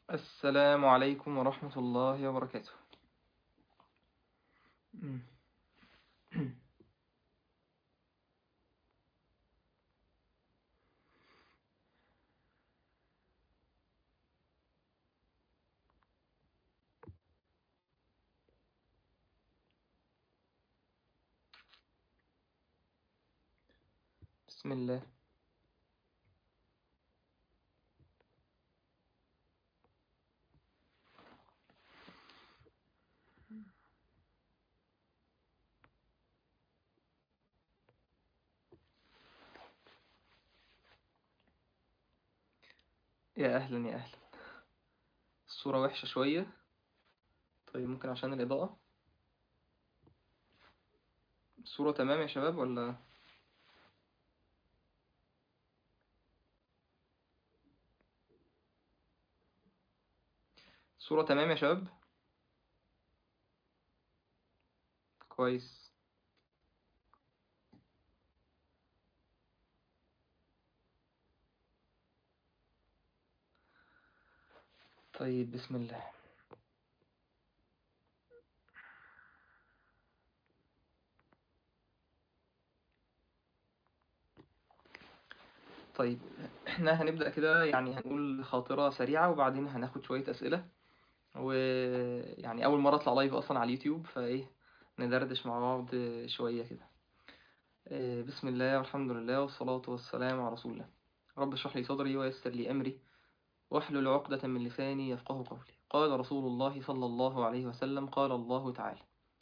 السلام عليكم ورحمة الله وبركاته مم. بسم الله يا أهلا يا أهلا الصورة وحشة شوية طيب ممكن عشان الإضاءة الصورة تمام يا شباب ولا الصورة تمام يا شباب كويس طيب بسم الله طيب احنا هنبدأ كده يعني هنقول خاطرة سريعة وبعدين هناخد شوية أسئلة ويعني أول مرة أطلع لايف أصلا على اليوتيوب فإيه ندردش مع بعض شوية كده آه، بسم الله والحمد لله والصلاة والسلام على رسول الله رب اشرح لي صدري ويسر لي أمري واحلل عقدة من لساني يفقه قولي قال رسول الله صلى الله عليه وسلم قال الله تعالى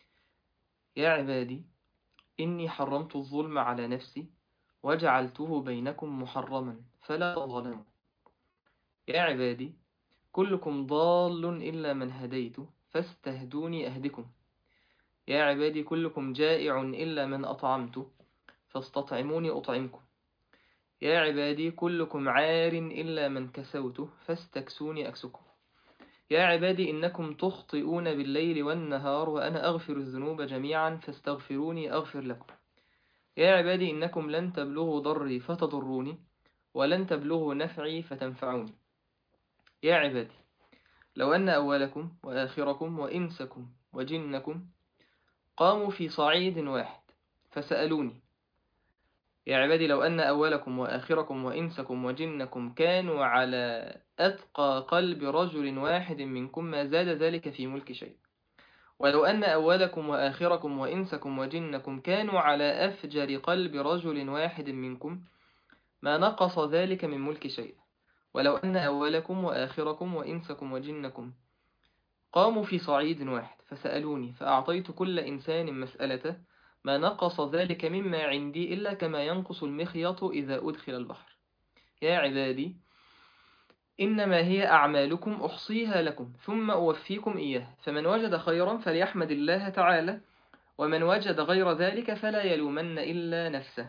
يا عبادي إني حرمت الظلم على نفسي وجعلته بينكم محرما فلا تظلموا يا عبادي كلكم ضال إلا من هديته فاستهدوني أهدكم يا عبادي كلكم جائع إلا من أطعمته فاستطعموني أطعمكم يا عبادي كلكم عار إلا من كسوته فاستكسوني أكسكم يا عبادي إنكم تخطئون بالليل والنهار وأنا أغفر الذنوب جميعا فاستغفروني أغفر لكم يا عبادي إنكم لن تبلغوا ضري فتضروني ولن تبلغوا نفعي فتنفعوني يا عبادي لو أن أولكم وآخركم وإنسكم وجنكم قاموا في صعيد واحد فسألوني يا عبادي لو أن أولكم وآخركم وإنسكم وجنكم كانوا على أتقى قلب رجل واحد منكم ما زاد ذلك في ملك شيء ولو أن أولكم وآخركم وإنسكم وجنكم كانوا على أفجر قلب رجل واحد منكم ما نقص ذلك من ملك شيء ولو أن أولكم وآخركم وإنسكم وجنكم قاموا في صعيد واحد فسألوني فأعطيت كل إنسان مسألته ما نقص ذلك مما عندي إلا كما ينقص المخيط إذا أدخل البحر يا عبادي إنما هي أعمالكم أحصيها لكم ثم أوفيكم إياها فمن وجد خيرا فليحمد الله تعالى ومن وجد غير ذلك فلا يلومن إلا نفسه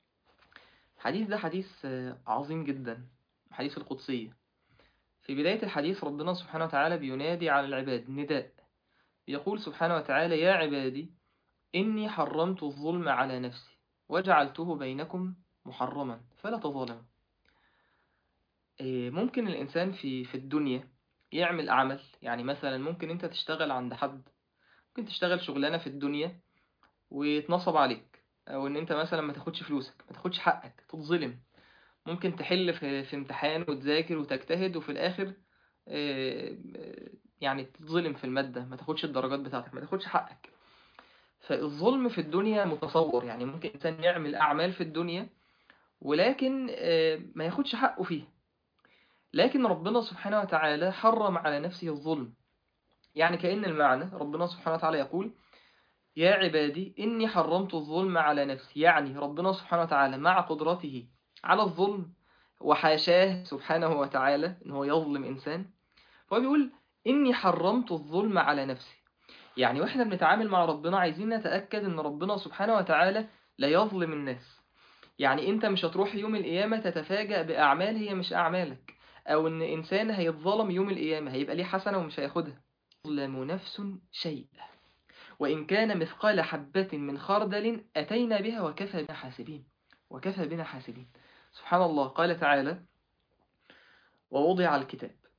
حديث ده حديث عظيم جدا حديث القدسية في بداية الحديث ربنا سبحانه وتعالى بينادي على العباد نداء يقول سبحانه وتعالى يا عبادي إني حرمت الظلم على نفسي وجعلته بينكم محرما فلا تظالموا ممكن الإنسان في في الدنيا يعمل عمل يعني مثلا ممكن أنت تشتغل عند حد ممكن تشتغل شغلانة في الدنيا ويتنصب عليك أو إن أنت مثلا ما تاخدش فلوسك ما تاخدش حقك تتظلم ممكن تحل في, في امتحان وتذاكر وتجتهد وفي الآخر يعني تتظلم في المادة ما تاخدش الدرجات بتاعتك ما تاخدش حقك فالظلم في الدنيا متصور يعني ممكن إنسان يعمل أعمال في الدنيا ولكن ما ياخدش حقه فيه لكن ربنا سبحانه وتعالى حرم على نفسه الظلم يعني كأن المعنى ربنا سبحانه وتعالى يقول يا عبادي إني حرمت الظلم على نفسي يعني ربنا سبحانه وتعالى مع قدرته على الظلم وحاشاه سبحانه وتعالى إن هو يظلم إنسان فهو بيقول إني حرمت الظلم على نفسي يعني وإحنا بنتعامل مع ربنا عايزين نتأكد إن ربنا سبحانه وتعالى لا يظلم الناس يعني أنت مش هتروح يوم القيامة تتفاجأ بأعمال هي مش أعمالك أو إن إنسان هيتظلم يوم القيامة هيبقى ليه حسنة ومش هياخدها تظلم نفس شيء وإن كان مثقال حبة من خردل أتينا بها وكفى بنا حاسبين وكفى بنا حاسبين سبحان الله قال تعالى ووضع الكتاب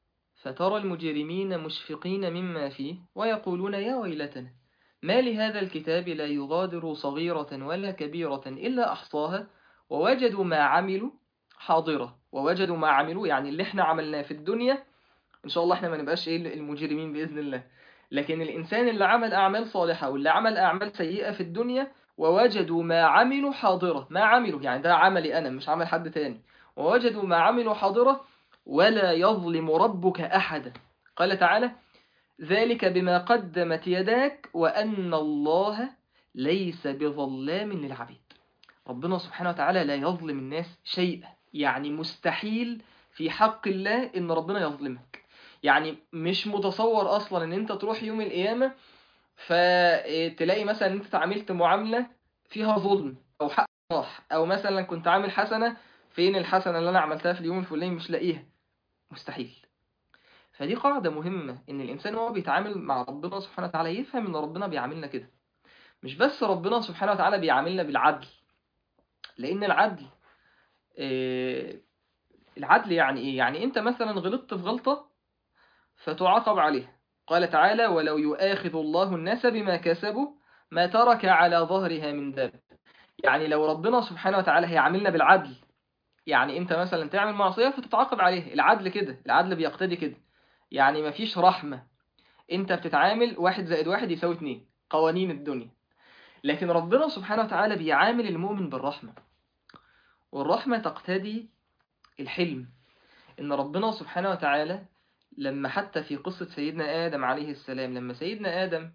فترى المجرمين مشفقين مما فيه ويقولون يا ويلتنا ما لهذا الكتاب لا يغادر صغيرة ولا كبيرة إلا أحصاها ووجدوا ما عملوا حاضرة ووجدوا ما عملوا يعني اللي احنا عملناه في الدنيا إن شاء الله احنا ما نبقاش إيه المجرمين بإذن الله لكن الإنسان اللي عمل أعمال صالحة واللي عمل أعمال سيئة في الدنيا ووجدوا ما عملوا حاضرة ما عملوا يعني ده عملي أنا مش عمل حد تاني ووجدوا ما عملوا حاضرة ولا يظلم ربك أحدا قال تعالى ذلك بما قدمت يداك وأن الله ليس بظلام للعبيد ربنا سبحانه وتعالى لا يظلم الناس شيئا يعني مستحيل في حق الله إن ربنا يظلمك يعني مش متصور أصلا إن أنت تروح يوم القيامة فتلاقي مثلا أنت تعاملت معاملة فيها ظلم أو حق راح أو مثلا كنت عامل حسنة فين الحسنة اللي أنا عملتها في اليوم الفلاني مش لاقيها مستحيل فدي قاعدة مهمة إن الإنسان وهو بيتعامل مع ربنا سبحانه وتعالى يفهم إن ربنا بيعاملنا كده مش بس ربنا سبحانه وتعالى بيعاملنا بالعدل لأن العدل آه العدل يعني إيه؟ يعني أنت مثلا غلطت في غلطة فتعاقب عليها قال تعالى ولو يؤاخذ الله الناس بما كسبوا ما ترك على ظهرها من داب يعني لو ربنا سبحانه وتعالى هيعاملنا بالعدل يعني انت مثلا تعمل معصية فتتعاقب عليها العدل كده العدل بيقتضي كده يعني مفيش رحمة انت بتتعامل واحد زائد واحد يساوي اتنين قوانين الدنيا لكن ربنا سبحانه وتعالى بيعامل المؤمن بالرحمة والرحمة تقتضي الحلم ان ربنا سبحانه وتعالى لما حتى في قصة سيدنا آدم عليه السلام لما سيدنا آدم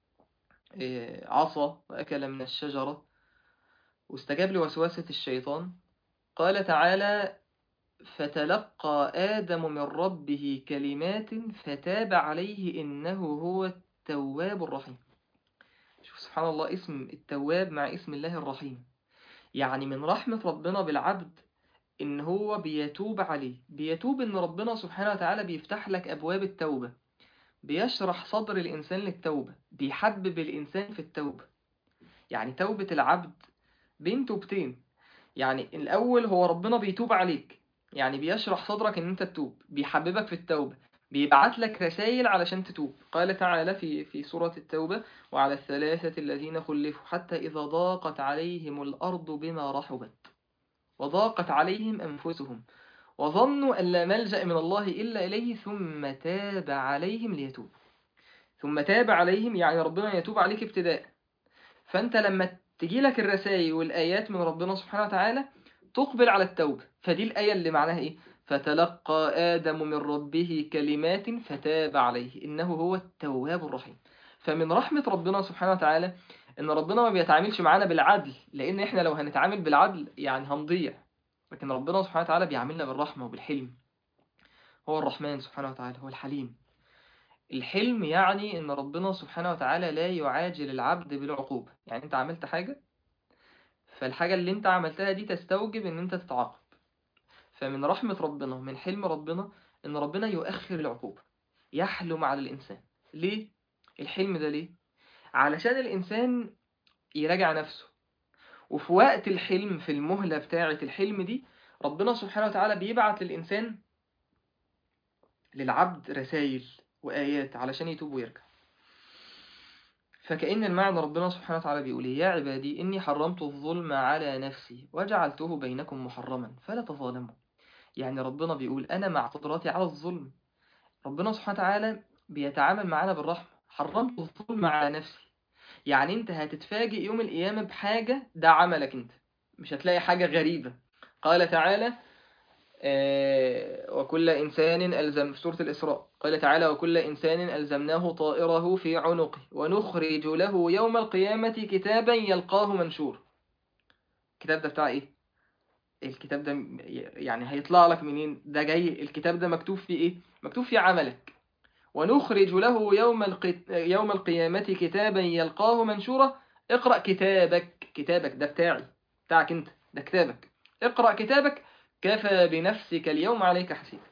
عصى وأكل من الشجرة واستجاب لوسوسة الشيطان قال تعالى فتلقى آدم من ربه كلمات فتاب عليه إنه هو التواب الرحيم شوف سبحان الله اسم التواب مع اسم الله الرحيم يعني من رحمة ربنا بالعبد إن هو بيتوب عليه بيتوب إن ربنا سبحانه وتعالى بيفتح لك أبواب التوبة بيشرح صدر الإنسان للتوبة بيحبب الإنسان في التوبة يعني توبة العبد بين توبتين يعني الأول هو ربنا بيتوب عليك يعني بيشرح صدرك إن أنت تتوب بيحببك في التوبة بيبعت لك رسائل علشان تتوب قال تعالى في في سورة التوبة وعلى الثلاثة الذين خلفوا حتى إذا ضاقت عليهم الأرض بما رحبت وضاقت عليهم أنفسهم وظنوا أن لا ملجأ من الله إلا إليه ثم تاب عليهم ليتوب ثم تاب عليهم يعني ربنا يتوب عليك ابتداء فأنت لما تجي لك الرسائل والآيات من ربنا سبحانه وتعالى تقبل على التوبة فدي الآية اللي معناها إيه فتلقى آدم من ربه كلمات فتاب عليه إنه هو التواب الرحيم فمن رحمة ربنا سبحانه وتعالى إن ربنا ما بيتعاملش معانا بالعدل لأن إحنا لو هنتعامل بالعدل يعني هنضيع لكن ربنا سبحانه وتعالى بيعاملنا بالرحمة وبالحلم هو الرحمن سبحانه وتعالى هو الحليم الحلم يعني ان ربنا سبحانه وتعالى لا يعاجل العبد بالعقوبة يعني انت عملت حاجة فالحاجة اللي انت عملتها دي تستوجب ان انت تتعاقب فمن رحمة ربنا ومن حلم ربنا ان ربنا يؤخر العقوبة يحلم على الانسان ليه الحلم ده ليه علشان الانسان يراجع نفسه وفي وقت الحلم في المهلة بتاعة الحلم دي ربنا سبحانه وتعالى بيبعت للإنسان للعبد رسائل وآيات علشان يتوب ويرجع فكأن المعنى ربنا سبحانه وتعالى بيقول يا عبادي إني حرمت الظلم على نفسي وجعلته بينكم محرما فلا تظالموا يعني ربنا بيقول أنا مع قدراتي على الظلم ربنا سبحانه وتعالى بيتعامل معنا بالرحمة حرمت الظلم على نفسي يعني انت هتتفاجئ يوم القيامة بحاجة ده عملك انت مش هتلاقي حاجة غريبة قال تعالى آه وكل إنسان ألزم في سورة الإسراء قال تعالى وكل إنسان ألزمناه طائره في عنقه ونخرج له يوم القيامة كتابا يلقاه منشور الكتاب ده بتاع إيه؟ الكتاب ده يعني هيطلع لك منين؟ ده جاي الكتاب ده مكتوب فيه إيه؟ مكتوب فيه عملك ونخرج له يوم الق... يوم القيامة كتابا يلقاه منشورا اقرأ كتابك كتابك ده بتاعي بتاعك انت ده كتابك اقرأ كتابك كفى بنفسك اليوم عليك حسيبا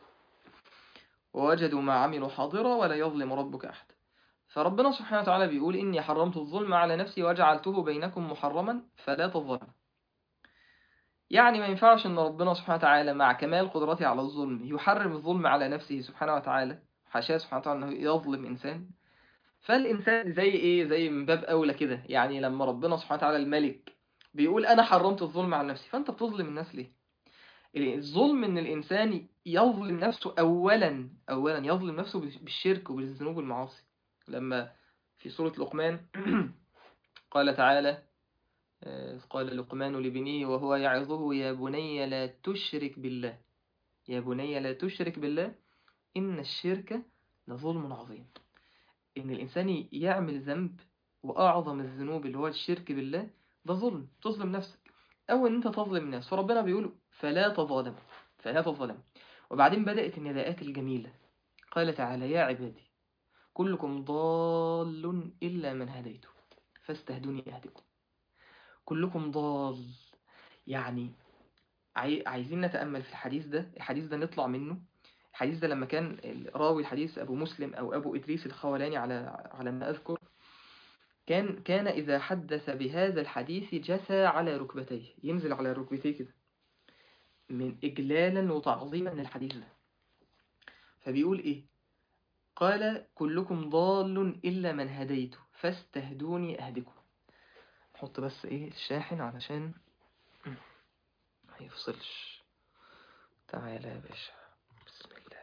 ووجدوا ما عملوا حاضرا ولا يظلم ربك أحد فربنا سبحانه وتعالى بيقول إني حرمت الظلم على نفسي وجعلته بينكم محرما فلا تظلموا يعني ما ينفعش ان ربنا سبحانه وتعالى مع كمال قدرته على الظلم يحرم الظلم على نفسه سبحانه وتعالى حاشاه سبحانه وتعالى انه يظلم انسان فالانسان زي ايه زي من باب اولى كده يعني لما ربنا سبحانه وتعالى الملك بيقول انا حرمت الظلم على نفسي فانت بتظلم الناس ليه الظلم ان الانسان يظلم نفسه اولا اولا يظلم نفسه بالشرك وبالذنوب والمعاصي لما في سورة لقمان قال تعالى قال لقمان لبنيه وهو يعظه يا بني لا تشرك بالله يا بني لا تشرك بالله إن الشرك لظلم عظيم إن الإنسان يعمل ذنب وأعظم الذنوب اللي هو الشرك بالله ده ظلم تظلم نفسك أو إن أنت تظلم الناس فربنا بيقول فلا تظالم فلا تظالم وبعدين بدأت النداءات الجميلة قال تعالى يا عبادي كلكم ضال إلا من هديته فاستهدوني أهدكم كلكم ضال يعني عايزين نتأمل في الحديث ده الحديث ده نطلع منه الحديث ده لما كان راوي الحديث أبو مسلم أو أبو إدريس الخولاني على على ما أذكر كان كان إذا حدث بهذا الحديث جثى على ركبتيه ينزل على ركبتيه كده من إجلالا وتعظيما للحديث ده فبيقول إيه قال كلكم ضال إلا من هديته فاستهدوني أهدكم نحط بس إيه الشاحن علشان ما يفصلش تعالى يا باشا بسم الله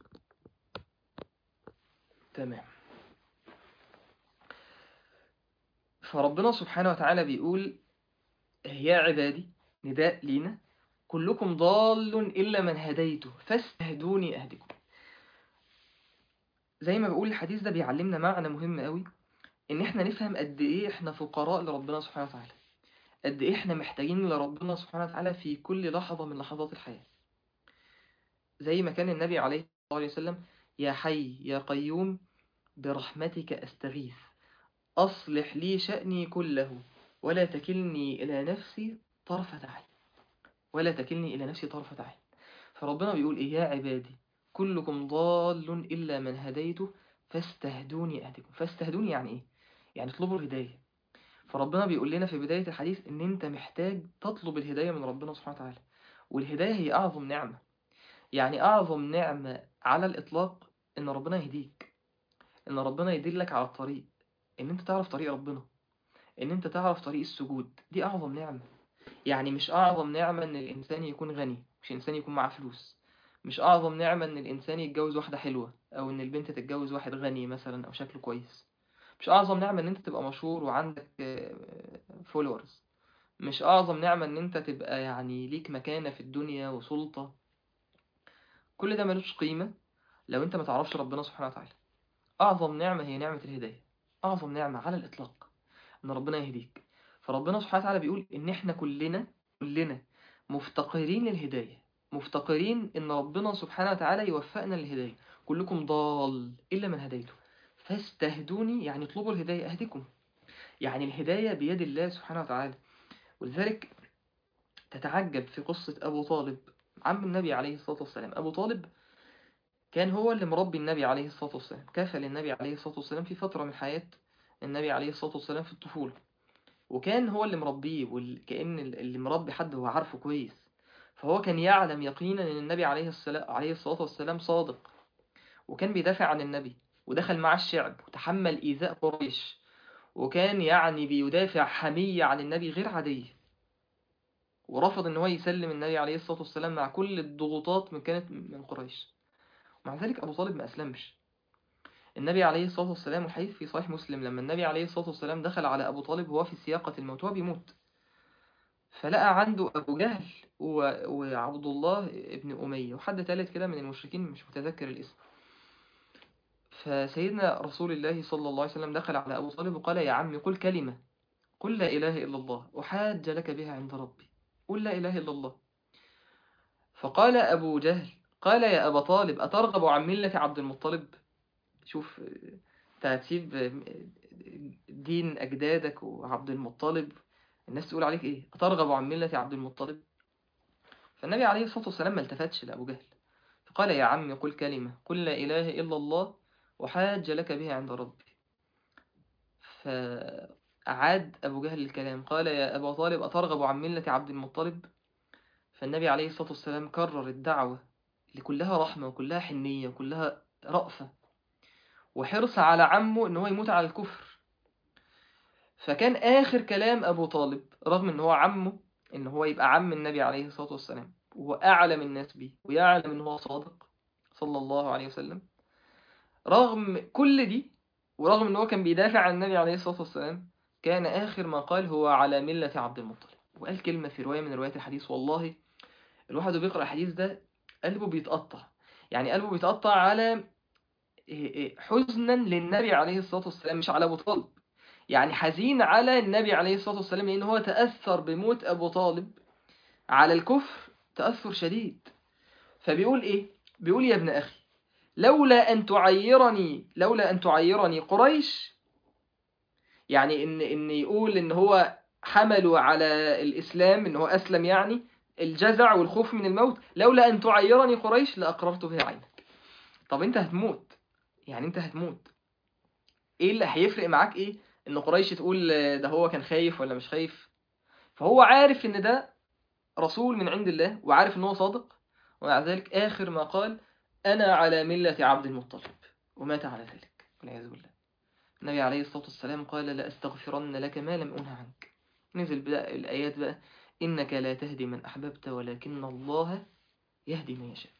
تمام فربنا سبحانه وتعالى بيقول يا عبادي نداء لينا كلكم ضال إلا من هديته فاستهدوني أهدكم زي ما بقول الحديث ده بيعلمنا معنى مهم قوي ان احنا نفهم قد ايه احنا فقراء لربنا سبحانه وتعالى قد ايه احنا محتاجين لربنا سبحانه وتعالى في كل لحظة من لحظات الحياة زي ما كان النبي عليه الصلاة والسلام يا حي يا قيوم برحمتك استغيث أصلح لي شأني كله ولا تكلني إلى نفسي طرفة عين ولا تكلني إلى نفسي طرفة عين فربنا بيقول إيه يا عبادي كلكم ضال إلا من هديته فاستهدوني أهدكم فاستهدوني يعني إيه؟ يعني اطلبوا الهداية فربنا بيقول لنا في بداية الحديث إن أنت محتاج تطلب الهداية من ربنا سبحانه وتعالى والهداية هي أعظم نعمة يعني أعظم نعمة على الإطلاق إن ربنا يهديك إن ربنا يدلك على الطريق إن أنت تعرف طريق ربنا إن أنت تعرف طريق السجود دي أعظم نعمة يعني مش أعظم نعمة إن الإنسان يكون غني مش إنسان يكون معاه فلوس مش أعظم نعمة إن الإنسان يتجوز واحدة حلوة أو إن البنت تتجوز واحد غني مثلا أو شكله كويس مش أعظم نعمة إن أنت تبقى مشهور وعندك فولورز مش أعظم نعمة إن أنت تبقى يعني ليك مكانة في الدنيا وسلطة كل ده ملوش قيمة لو أنت ما تعرفش ربنا سبحانه وتعالى أعظم نعمة هي نعمة الهداية أعظم نعمة على الإطلاق إن ربنا يهديك فربنا سبحانه وتعالى بيقول إن إحنا كلنا كلنا مفتقرين للهداية مفتقرين إن ربنا سبحانه وتعالى يوفقنا للهداية كلكم ضال إلا من هديته فاستهدوني يعني اطلبوا الهداية أهدكم يعني الهداية بيد الله سبحانه وتعالى ولذلك تتعجب في قصة أبو طالب عم النبي عليه الصلاة والسلام أبو طالب كان هو اللي مربي النبي عليه الصلاة والسلام كافل النبي عليه الصلاة والسلام في فترة من حياة النبي عليه الصلاة والسلام في الطفولة وكان هو اللي مربيه وكأن اللي مربي حد هو عارفه كويس فهو كان يعلم يقينا ان النبي عليه الصلاة, عليه الصلاة والسلام صادق وكان بيدافع عن النبي ودخل مع الشعب وتحمل إيذاء قريش وكان يعني بيدافع حمية عن النبي غير عادية ورفض ان هو يسلم النبي عليه الصلاة والسلام مع كل الضغوطات من كانت من قريش مع ذلك أبو طالب ما أسلمش النبي عليه الصلاة والسلام الحديث في صحيح مسلم لما النبي عليه الصلاة والسلام دخل على أبو طالب وهو في سياقة الموت وهو بيموت فلقى عنده أبو جهل وعبد الله ابن أمية وحد ثالث كده من المشركين مش متذكر الاسم فسيدنا رسول الله صلى الله عليه وسلم دخل على أبو طالب وقال يا عمي قل كلمة قل لا إله إلا الله أحاج لك بها عند ربي قل لا إله إلا الله فقال أبو جهل قال يا أبا طالب أترغب عن ملة عبد المطلب شوف هتسيب دين أجدادك وعبد المطلب الناس تقول عليك إيه أترغب عن ملة عبد المطلب فالنبي عليه الصلاة والسلام ما التفتش لأبو جهل فقال يا عم قل كلمة قل لا إله إلا الله وحاج لك بها عند ربي فأعاد أبو جهل الكلام قال يا أبا طالب أترغب عن ملة عبد المطلب فالنبي عليه الصلاة والسلام كرر الدعوة اللي كلها رحمة وكلها حنية وكلها رأفة وحرص على عمه ان هو يموت على الكفر فكان آخر كلام أبو طالب رغم ان هو عمه ان هو يبقى عم النبي عليه الصلاة والسلام وأعلم الناس به ويعلم ان هو صادق صلى الله عليه وسلم رغم كل دي ورغم ان هو كان بيدافع عن النبي عليه الصلاة والسلام كان آخر ما قال هو على ملة عبد المطلب وقال كلمة في رواية من روايات الحديث والله الواحد بيقرأ الحديث ده قلبه بيتقطع يعني قلبه بيتقطع على حزنا للنبي عليه الصلاة والسلام مش على أبو طالب يعني حزين على النبي عليه الصلاة والسلام لأن هو تأثر بموت أبو طالب على الكفر تأثر شديد فبيقول إيه؟ بيقول يا ابن أخي لولا أن تعيرني لولا أن تعيرني قريش يعني إن إن يقول إن هو حملوا على الإسلام إن هو أسلم يعني الجزع والخوف من الموت لولا أن تعيرني قريش لأقررت بها عينك طب أنت هتموت يعني أنت هتموت إيه اللي هيفرق معاك إيه إن قريش تقول ده هو كان خايف ولا مش خايف فهو عارف إن ده رسول من عند الله وعارف إن هو صادق ومع ذلك آخر ما قال أنا على ملة عبد المطلب ومات على ذلك والعياذ بالله النبي عليه الصلاة والسلام قال لأستغفرن لك ما لم أنه عنك نزل بقى الآيات بقى إنك لا تهدي من أحببت ولكن الله يهدي من يشاء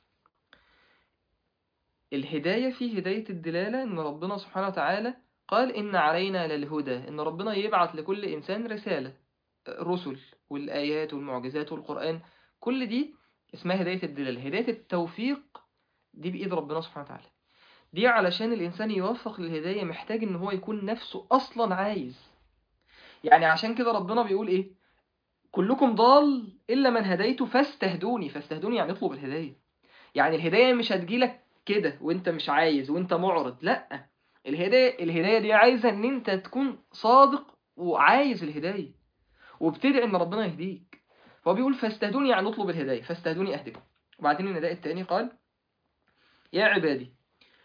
الهداية في هداية الدلالة إن ربنا سبحانه وتعالى قال إن علينا للهدى إن ربنا يبعث لكل إنسان رسالة رسل والآيات والمعجزات والقرآن كل دي اسمها هداية الدلالة هداية التوفيق دي بإيد ربنا سبحانه وتعالى دي علشان الإنسان يوفق للهداية محتاج إن هو يكون نفسه أصلا عايز يعني عشان كده ربنا بيقول إيه كلكم ضال إلا من هديته فاستهدوني فاستهدوني يعني اطلب الهداية يعني الهداية مش هتجيلك كده وانت مش عايز وانت معرض لا الهداية الهداية دي عايزة ان انت تكون صادق وعايز الهداية وبتدعي ان ربنا يهديك فهو بيقول فاستهدوني يعني اطلب الهداية فاستهدوني اهدكم وبعدين النداء التاني قال يا عبادي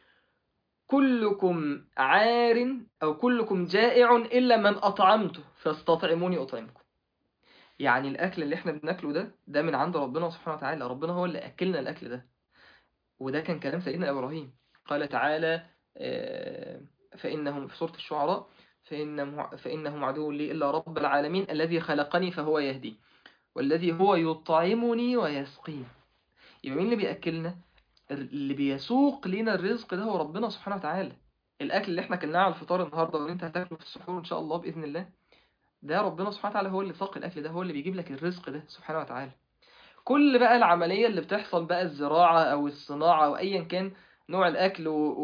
كلكم عار أو كلكم جائع إلا من أطعمته فاستطعموني أطعمكم يعني الأكل اللي احنا بناكله ده ده من عند ربنا سبحانه وتعالى ربنا هو اللي أكلنا الأكل ده وده كان كلام سيدنا إبراهيم قال تعالى فإنهم في سورة الشعراء فإنهم, فإنهم عدو لي إلا رب العالمين الذي خلقني فهو يهدي والذي هو يطعمني ويسقين يبقى مين اللي بيأكلنا اللي بيسوق لنا الرزق ده هو ربنا سبحانه وتعالى الاكل اللي احنا كلناه على الفطار النهارده واللي انت هتاكله في السحور ان شاء الله باذن الله ده ربنا سبحانه وتعالى هو اللي ساق الاكل ده هو اللي بيجيب لك الرزق ده سبحانه وتعالى كل بقى العمليه اللي بتحصل بقى الزراعه او الصناعه او ايا كان نوع الاكل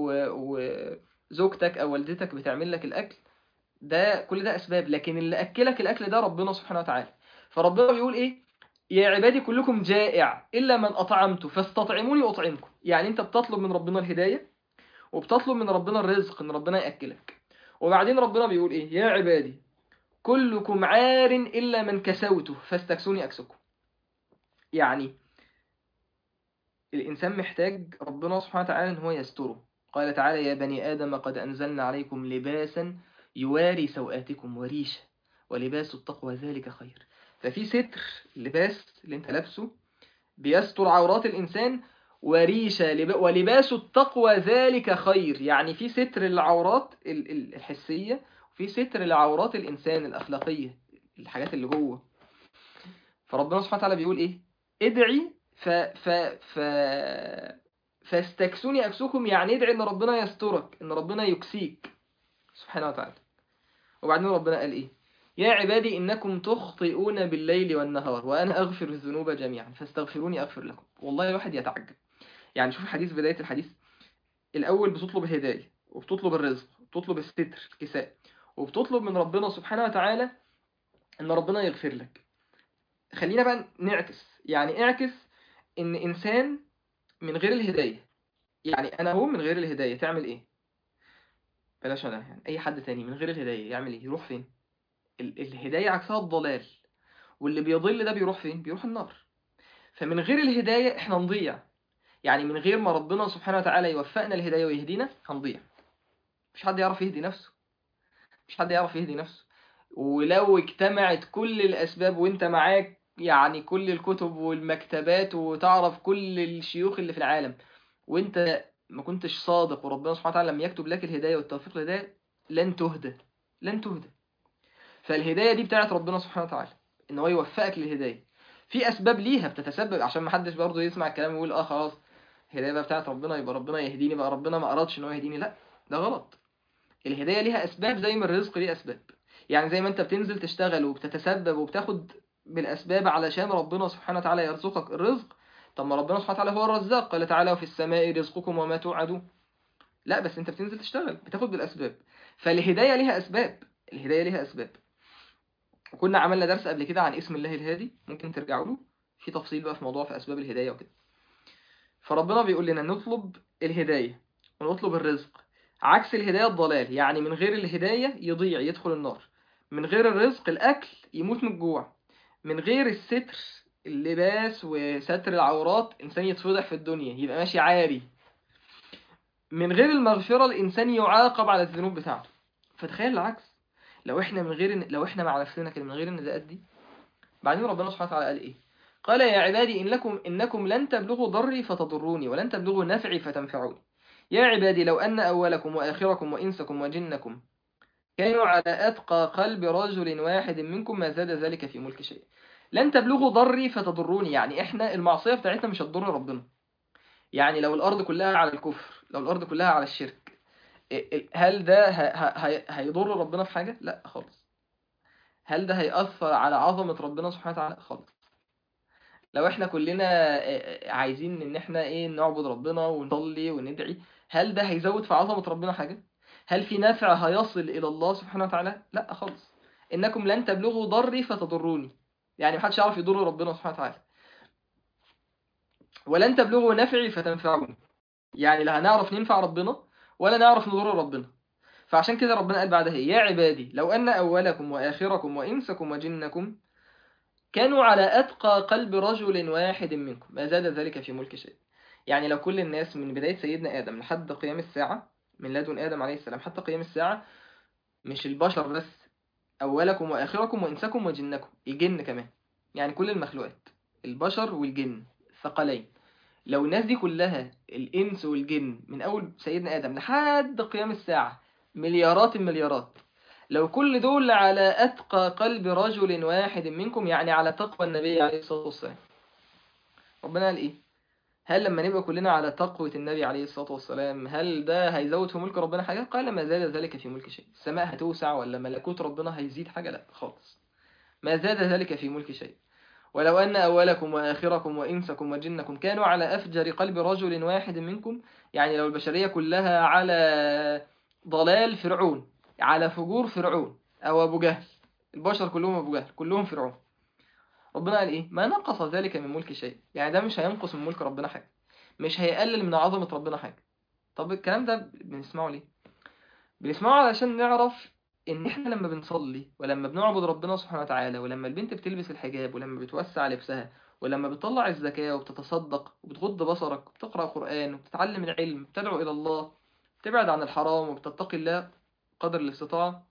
وزوجتك او والدتك بتعمل لك الاكل ده كل ده اسباب لكن اللي اكلك الاكل ده ربنا سبحانه وتعالى فربنا بيقول ايه يا عبادي كلكم جائع إلا من أطعمته فاستطعموني أطعمكم يعني أنت بتطلب من ربنا الهداية وبتطلب من ربنا الرزق إن ربنا يأكلك وبعدين ربنا بيقول إيه يا عبادي كلكم عار إلا من كسوته فاستكسوني أكسكم يعني الإنسان محتاج ربنا سبحانه وتعالى إن هو يستره قال تعالى يا بني آدم قد أنزلنا عليكم لباسا يواري سوآتكم وريشة ولباس التقوى ذلك خير ففي ستر لباس اللي انت لابسه بيستر عورات الإنسان وريشة ولباس التقوى ذلك خير يعني في ستر للعورات الحسية وفي ستر لعورات الإنسان الأخلاقية الحاجات اللي جوه فربنا سبحانه وتعالى بيقول إيه ادعي ف ف ف فاستكسوني أكسوكم يعني ادعي إن ربنا يسترك إن ربنا يكسيك سبحانه وتعالى وبعدين ربنا قال إيه يا عبادي إنكم تخطئون بالليل والنهار وأنا أغفر الذنوب جميعا فاستغفروني أغفر لكم والله الواحد يتعجب يعني شوف الحديث بداية الحديث الأول بتطلب الهداية وبتطلب الرزق وبتطلب الستر الكساء وبتطلب من ربنا سبحانه وتعالى إن ربنا يغفر لك خلينا بقى نعكس يعني اعكس إن إنسان من غير الهداية يعني أنا هو من غير الهداية تعمل إيه بلاش أنا يعني أي حد تاني من غير الهداية يعمل إيه يروح فين الهداية عكسها الضلال واللي بيضل ده بيروح فين بيروح النار فمن غير الهداية احنا نضيع يعني من غير ما ربنا سبحانه وتعالى يوفقنا الهداية ويهدينا هنضيع مش حد يعرف يهدي نفسه مش حد يعرف يهدي نفسه ولو اجتمعت كل الأسباب وانت معاك يعني كل الكتب والمكتبات وتعرف كل الشيوخ اللي في العالم وانت ما كنتش صادق وربنا سبحانه وتعالى لم يكتب لك الهداية والتوفيق للهداية لن تهدى لن تهدى فالهداية دي بتاعت ربنا سبحانه وتعالى ان هو يوفقك للهداية في اسباب ليها بتتسبب عشان ما حدش برضه يسمع الكلام ويقول اه خلاص الهداية بقى بتاعت ربنا يبقى ربنا يهديني بقى ربنا ما ارادش ان هو يهديني لا ده غلط الهداية ليها اسباب زي ما الرزق ليه اسباب يعني زي ما انت بتنزل تشتغل وبتتسبب وبتاخد بالاسباب علشان ربنا سبحانه وتعالى يرزقك الرزق طب ما ربنا سبحانه وتعالى هو الرزاق قال تعالى وفي السماء رزقكم وما توعدون لا بس انت بتنزل تشتغل بتاخد بالاسباب فالهداية ليها اسباب الهداية ليها اسباب وكنا عملنا درس قبل كده عن اسم الله الهادي ممكن ترجعوا له في تفصيل بقى في موضوع في اسباب الهداية وكده فربنا بيقول لنا نطلب الهداية ونطلب الرزق عكس الهداية الضلال يعني من غير الهداية يضيع يدخل النار من غير الرزق الأكل يموت من الجوع من غير الستر اللباس وستر العورات إنسان يتفضح في الدنيا يبقى ماشي عاري من غير المغفرة الإنسان يعاقب على الذنوب بتاعته فتخيل العكس لو احنا من غير لو احنا مع نفسنا كده من غير النداءات دي بعدين ربنا سبحانه وتعالى قال ايه قال يا عبادي إن لكم إنكم لن تبلغوا ضري فتضروني ولن تبلغوا نفعي فتنفعوني يا عبادي لو أن أولكم وآخركم وإنسكم وجنكم كانوا على أتقى قلب رجل واحد منكم ما زاد ذلك في ملك شيء لن تبلغوا ضري فتضروني يعني احنا المعصية بتاعتنا مش هتضر ربنا يعني لو الأرض كلها على الكفر لو الأرض كلها على الشرك هل ده هيضر ربنا في حاجة؟ لا خالص هل ده هيأثر على عظمة ربنا سبحانه وتعالى؟ خالص لو احنا كلنا عايزين ان احنا ايه نعبد ربنا ونصلي وندعي هل ده هيزود في عظمة ربنا حاجة؟ هل في نافع هيصل إلى الله سبحانه وتعالى؟ لا خالص إنكم لن تبلغوا ضري فتضروني يعني محدش يعرف يضر ربنا سبحانه وتعالى ولن تبلغوا نفعي فتنفعوني يعني لا هنعرف ننفع ربنا ولا نعرف نضر ربنا فعشان كده ربنا قال بعدها يا عبادي لو أن أولكم وآخركم وإنسكم وجنكم كانوا على أتقى قلب رجل واحد منكم ما زاد ذلك في ملك شيء يعني لو كل الناس من بداية سيدنا آدم لحد قيام الساعة من لدن آدم عليه السلام حتى قيام الساعة مش البشر بس أولكم وآخركم وإنسكم وجنكم الجن كمان يعني كل المخلوقات البشر والجن الثقلين لو الناس دي كلها الإنس والجن من أول سيدنا آدم لحد قيام الساعة مليارات المليارات لو كل دول على أتقى قلب رجل واحد منكم يعني على تقوى النبي عليه الصلاة والسلام ربنا قال إيه هل لما نبقى كلنا على تقوى النبي عليه الصلاة والسلام هل ده هيزود في ملك ربنا حاجة؟ قال ما زاد ذلك في ملك شيء السماء هتوسع ولا ملكوت ربنا هيزيد حاجة؟ لا خالص ما زاد ذلك في ملك شيء ولو أن أولكم وآخركم وإنسكم وجنكم كانوا على أفجر قلب رجل واحد منكم يعني لو البشرية كلها على ضلال فرعون على فجور فرعون أو أبو جهل البشر كلهم أبو جهل كلهم فرعون ربنا قال إيه ما نقص ذلك من ملك شيء يعني ده مش هينقص من ملك ربنا حاجة مش هيقلل من عظمة ربنا حاجة طب الكلام ده بنسمعه ليه بنسمعه علشان نعرف ان احنا لما بنصلي ولما بنعبد ربنا سبحانه وتعالى ولما البنت بتلبس الحجاب ولما بتوسع لبسها ولما بتطلع الزكاة وبتتصدق وبتغض بصرك وبتقرأ قرآن وبتتعلم العلم وبتدعو إلى الله بتبعد عن الحرام وبتتقي الله قدر الاستطاعة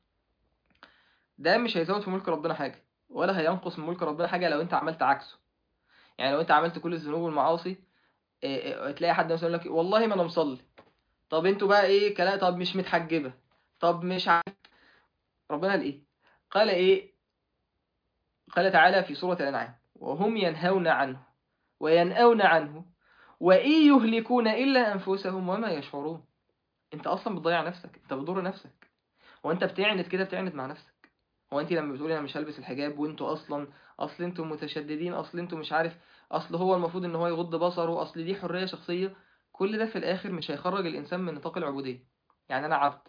ده مش هيزود في ملك ربنا حاجة ولا هينقص من ملك ربنا حاجة لو انت عملت عكسه يعني لو انت عملت كل الذنوب والمعاصي تلاقي حد مثلا يقول لك والله ما انا مصلي طب انتوا بقى ايه كلام طب مش متحجبة طب مش عارف ربنا قال ايه قال ايه قال تعالى في سورة الأنعام وهم ينهون عنه وينأون عنه وإن يهلكون إلا أنفسهم وما يشعرون انت اصلا بتضيع نفسك انت بتضر نفسك هو انت بتعند كده بتعند مع نفسك هو انت لما بتقولي انا مش هلبس الحجاب وانتوا اصلا اصل انتوا متشددين اصل انتوا مش عارف اصل هو المفروض ان هو يغض بصره اصل دي حرية شخصية كل ده في الاخر مش هيخرج الانسان من نطاق العبودية يعني انا عبد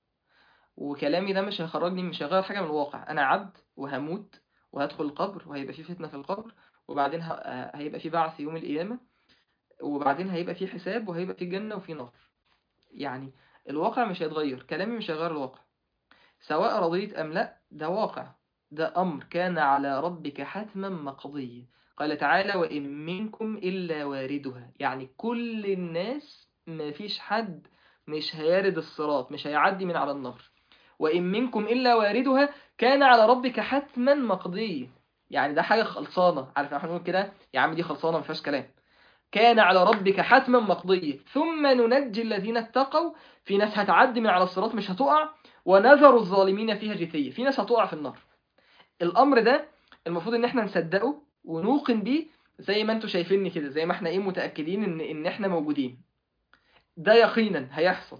وكلامي ده مش هيخرجني مش هيغير حاجة من الواقع انا عبد وهموت وهدخل القبر وهيبقى في فتنة في القبر وبعدين هيبقى في بعث يوم القيامة وبعدين هيبقى في حساب وهيبقى في جنة وفي نار يعني الواقع مش هيتغير كلامي مش هيغير الواقع سواء رضيت أم لا ده واقع ده أمر كان على ربك حتما مقضي قال تعالى وإن منكم إلا واردها يعني كل الناس ما فيش حد مش هيارد الصراط مش هيعدي من على النار وإن منكم إلا واردها كان على ربك حتما مقضي يعني ده حاجه خلصانه عارف احنا بنقول كده يا عم دي خلصانه ما فيهاش كلام كان على ربك حتما مقضيا ثم ننجي الذين اتقوا في ناس هتعدي من على الصراط مش هتقع ونذر الظالمين فيها جثية في ناس هتقع في النار الامر ده المفروض ان احنا نصدقه ونوقن بيه زي ما انتم شايفيني كده زي ما احنا ايه متاكدين ان ان احنا موجودين ده يقينا هيحصل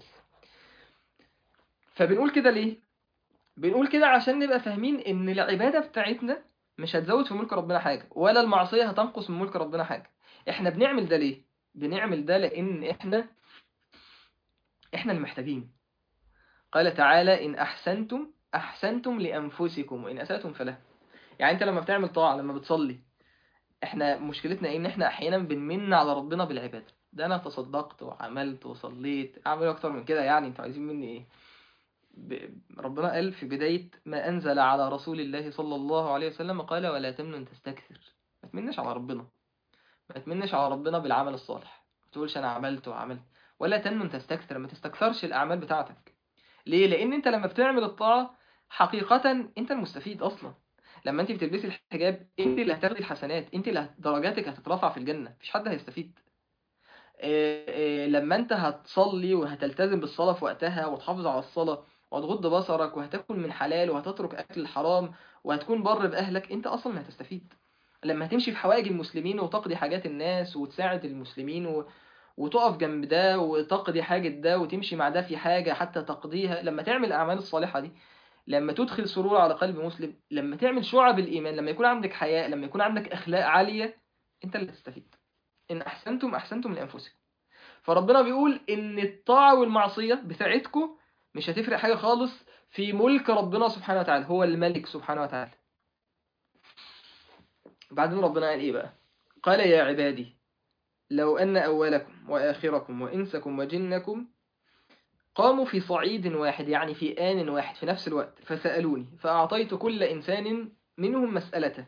فبنقول كده ليه بنقول كده عشان نبقى فاهمين ان العباده بتاعتنا مش هتزود في ملك ربنا حاجه ولا المعصيه هتنقص من ملك ربنا حاجه احنا بنعمل ده ليه بنعمل ده لان احنا احنا المحتاجين قال تعالى ان احسنتم احسنتم لانفسكم وان اساتم فلها يعني انت لما بتعمل طاعه لما بتصلي احنا مشكلتنا ايه ان احنا احيانا بنمن على ربنا بالعباده ده انا تصدقت وعملت وصليت اعمل اكتر من كده يعني انتوا عايزين مني ايه ب... ربنا قال في بداية ما أنزل على رسول الله صلى الله عليه وسلم قال ولا تمنن تستكثر ما تمنش على ربنا ما تمنش على ربنا بالعمل الصالح ما تقولش أنا عملت وعملت ولا تمنن تستكثر ما تستكثرش الأعمال بتاعتك ليه؟ لأن أنت لما بتعمل الطاعة حقيقة أنت المستفيد أصلا لما أنت بتلبسي الحجاب أنت اللي هتاخدي الحسنات أنت اللي هت- درجاتك هتترفع في الجنة مفيش حد هيستفيد إيه إيه لما أنت هتصلي وهتلتزم بالصلاة في وقتها وتحافظ على الصلاة وهتغض بصرك وهتاكل من حلال وهتترك اكل الحرام وهتكون بر باهلك انت اصلا اللي هتستفيد لما هتمشي في حوائج المسلمين وتقضي حاجات الناس وتساعد المسلمين و... وتقف جنب ده وتقضي حاجة ده وتمشي مع ده في حاجة حتى تقضيها لما تعمل الأعمال الصالحة دي لما تدخل سرور على قلب مسلم لما تعمل شعب الإيمان لما يكون عندك حياء لما يكون عندك أخلاق عالية أنت اللي تستفيد إن أحسنتم أحسنتم لأنفسكم فربنا بيقول إن الطاعة والمعصية بتاعتكم مش هتفرق حاجة خالص في ملك ربنا سبحانه وتعالى هو الملك سبحانه وتعالى بعدين ربنا قال ايه بقى قال يا عبادي لو أن أولكم وآخركم وإنسكم وجنكم قاموا في صعيد واحد يعني في آن واحد في نفس الوقت فسألوني فأعطيت كل إنسان منهم مسألته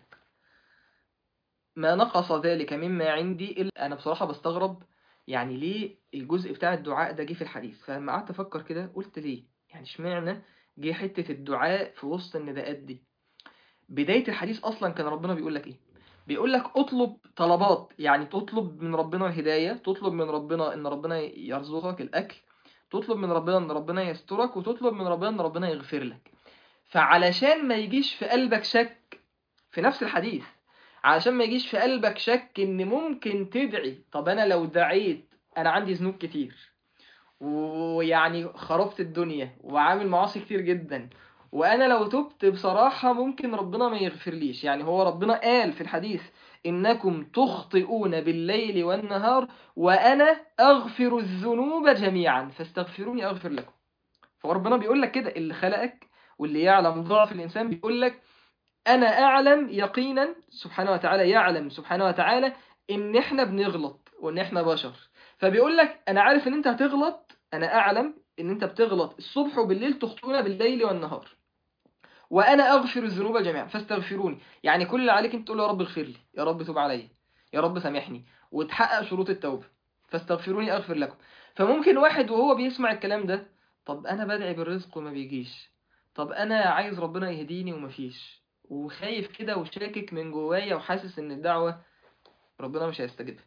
ما نقص ذلك مما عندي إلا أنا بصراحة بستغرب يعني ليه الجزء بتاع الدعاء ده جه في الحديث فلما قعدت افكر كده قلت ليه يعني اشمعنى جه حته الدعاء في وسط النداءات دي بدايه الحديث اصلا كان ربنا بيقول لك ايه بيقول لك اطلب طلبات يعني تطلب من ربنا الهدايه تطلب من ربنا ان ربنا يرزقك الاكل تطلب من ربنا ان ربنا يسترك وتطلب من ربنا ان ربنا يغفر لك فعلشان ما يجيش في قلبك شك في نفس الحديث علشان ما يجيش في قلبك شك ان ممكن تدعي طب انا لو دعيت انا عندي ذنوب كتير ويعني خربت الدنيا وعامل معاصي كتير جدا وانا لو تبت بصراحة ممكن ربنا ما يغفرليش يعني هو ربنا قال في الحديث انكم تخطئون بالليل والنهار وانا اغفر الذنوب جميعا فاستغفروني اغفر لكم فربنا بيقول لك كده اللي خلقك واللي يعلم ضعف الانسان بيقول لك انا اعلم يقينا سبحانه وتعالى يعلم سبحانه وتعالى ان احنا بنغلط وان احنا بشر فبيقول لك انا عارف ان انت هتغلط انا اعلم ان انت بتغلط الصبح وبالليل تخطئون بالليل والنهار وانا اغفر الذنوب جميعا فاستغفروني يعني كل اللي عليك انت تقول يا رب اغفر لي يا رب تب عليا يا رب سامحني وتحقق شروط التوبه فاستغفروني اغفر لكم فممكن واحد وهو بيسمع الكلام ده طب انا بدعي بالرزق وما بيجيش طب انا عايز ربنا يهديني ومفيش وخايف كده وشاكك من جوايا وحاسس ان الدعوة ربنا مش هيستجيبها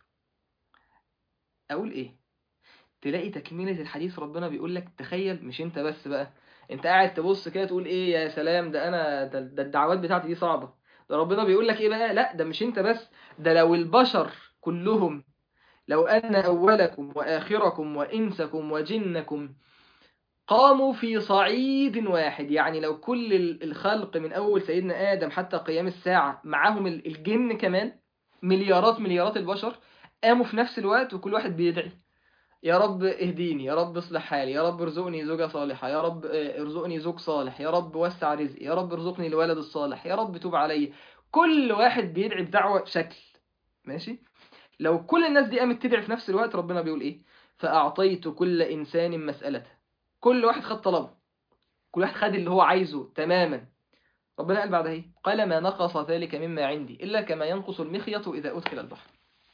اقول ايه تلاقي تكملة الحديث ربنا بيقول لك تخيل مش انت بس بقى انت قاعد تبص كده تقول ايه يا سلام ده انا ده, ده الدعوات بتاعتي دي صعبة ده ربنا بيقول لك ايه بقى لا ده مش انت بس ده لو البشر كلهم لو ان اولكم واخركم وانسكم وجنكم قاموا في صعيد واحد يعني لو كل الخلق من أول سيدنا آدم حتى قيام الساعة معاهم الجن كمان مليارات مليارات البشر قاموا في نفس الوقت وكل واحد بيدعي يا رب اهديني يا رب اصلح حالي يا رب ارزقني زوجة صالحة يا رب ارزقني زوج صالح يا رب وسع رزقي يا رب ارزقني الولد الصالح يا رب توب علي كل واحد بيدعي بدعوة شكل ماشي لو كل الناس دي قامت تدعي في نفس الوقت ربنا بيقول ايه فأعطيت كل إنسان مسألته كل واحد خد طلبه كل واحد خد اللي هو عايزه تماما ربنا قال بعدها ايه قال ما نقص ذلك مما عندي إلا كما ينقص المخيط إذا أدخل البحر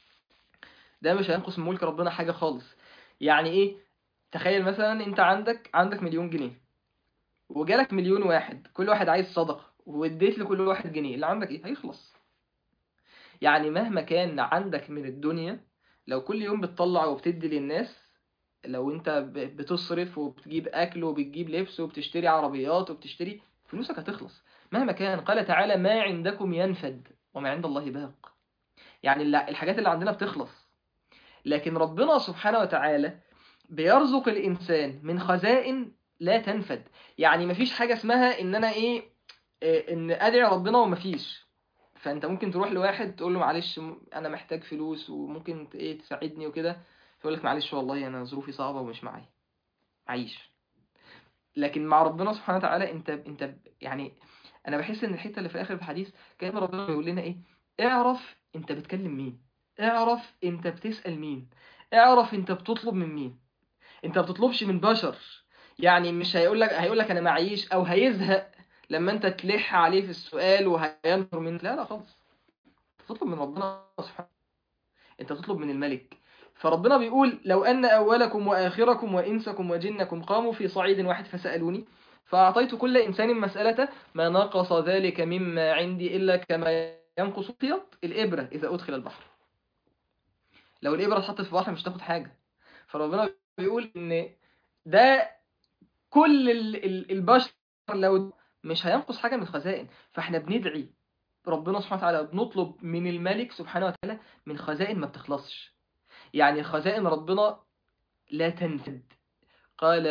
ده مش هينقص من ملك ربنا حاجة خالص يعني ايه تخيل مثلا انت عندك عندك مليون جنيه وجالك مليون واحد كل واحد عايز صدقة واديت لكل واحد جنيه اللي عندك ايه هيخلص يعني مهما كان عندك من الدنيا لو كل يوم بتطلع وبتدي للناس لو انت ب- بتصرف وبتجيب اكل وبتجيب لبس وبتشتري عربيات وبتشتري فلوسك هتخلص مهما كان قال تعالى ما عندكم ينفد وما عند الله باق يعني الل- الحاجات اللي عندنا بتخلص لكن ربنا سبحانه وتعالى بيرزق الإنسان من خزائن لا تنفد يعني مفيش حاجة اسمها إن أنا إيه إيه، إن أدعي ربنا ومفيش فأنت ممكن تروح لواحد تقول له معلش م- أنا محتاج فلوس وممكن ت- إيه تساعدني وكده يقول لك معلش والله أنا ظروفي صعبة ومش معايا عيش لكن مع ربنا سبحانه وتعالى أنت أنت ب- يعني أنا بحس إن الحتة اللي في آخر الحديث كأن ربنا بيقول لنا إيه اعرف أنت بتكلم مين اعرف أنت بتسأل مين اعرف أنت بتطلب من مين انت ما بتطلبش من بشر يعني مش هيقول لك هيقول لك انا معيش او هيزهق لما انت تلح عليه في السؤال وهينفر منك لا لا خالص تطلب من ربنا سبحانه انت تطلب من الملك فربنا بيقول لو ان اولكم واخركم وانسكم وجنكم قاموا في صعيد واحد فسالوني فاعطيت كل انسان مسالته ما نقص ذلك مما عندي الا كما ينقص خيط الابره اذا ادخل البحر لو الابره اتحطت في البحر مش تاخد حاجه فربنا بيقول ان ده كل ال- ال- البشر لو مش هينقص حاجة من الخزائن فاحنا بندعي ربنا سبحانه وتعالى بنطلب من الملك سبحانه وتعالى من خزائن ما بتخلصش يعني خزائن ربنا لا تنفد قال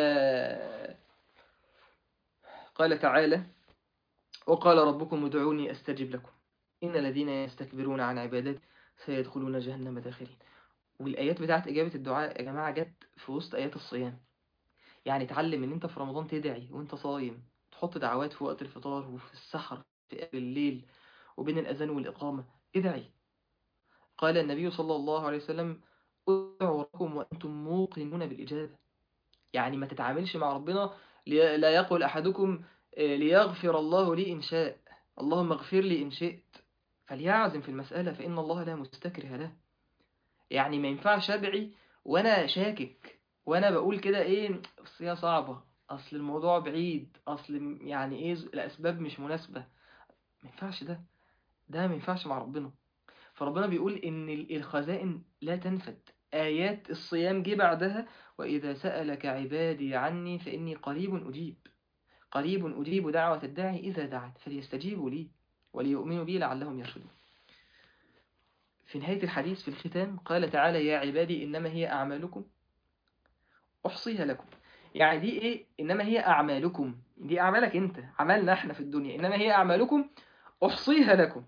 قال تعالى وقال ربكم ادعوني استجب لكم ان الذين يستكبرون عن عبادتي سيدخلون جهنم داخرين والايات بتاعت اجابه الدعاء يا جماعه جت في وسط ايات الصيام يعني اتعلم ان انت في رمضان تدعي وانت صايم تحط دعوات في وقت الفطار وفي السحر في قبل الليل وبين الاذان والاقامه ادعي قال النبي صلى الله عليه وسلم ادعوا ربكم وانتم موقنون بالاجابه يعني ما تتعاملش مع ربنا لي- لا يقول احدكم آه، ليغفر الله لي ان شاء اللهم اغفر لي ان شئت فليعزم في المساله فان الله لا مستكره له يعني ما ينفعش ادعي وانا شاكك وانا بقول كده ايه اصل هي صعبه اصل الموضوع بعيد اصل م- يعني ايه ز- الاسباب مش مناسبه ما ينفعش ده ده ما ينفعش مع ربنا فربنا بيقول ان ال- الخزائن لا تنفد ايات الصيام جه بعدها واذا سالك عبادي عني فاني قريب اجيب قريب اجيب دعوه الداعي اذا دعت فليستجيبوا لي وليؤمنوا بي لعلهم يرشدون في نهاية الحديث في الختام قال تعالى يا عبادي إنما هي أعمالكم أحصيها لكم يعني دي إيه إنما هي أعمالكم دي أعمالك أنت عملنا إحنا في الدنيا إنما هي أعمالكم أحصيها لكم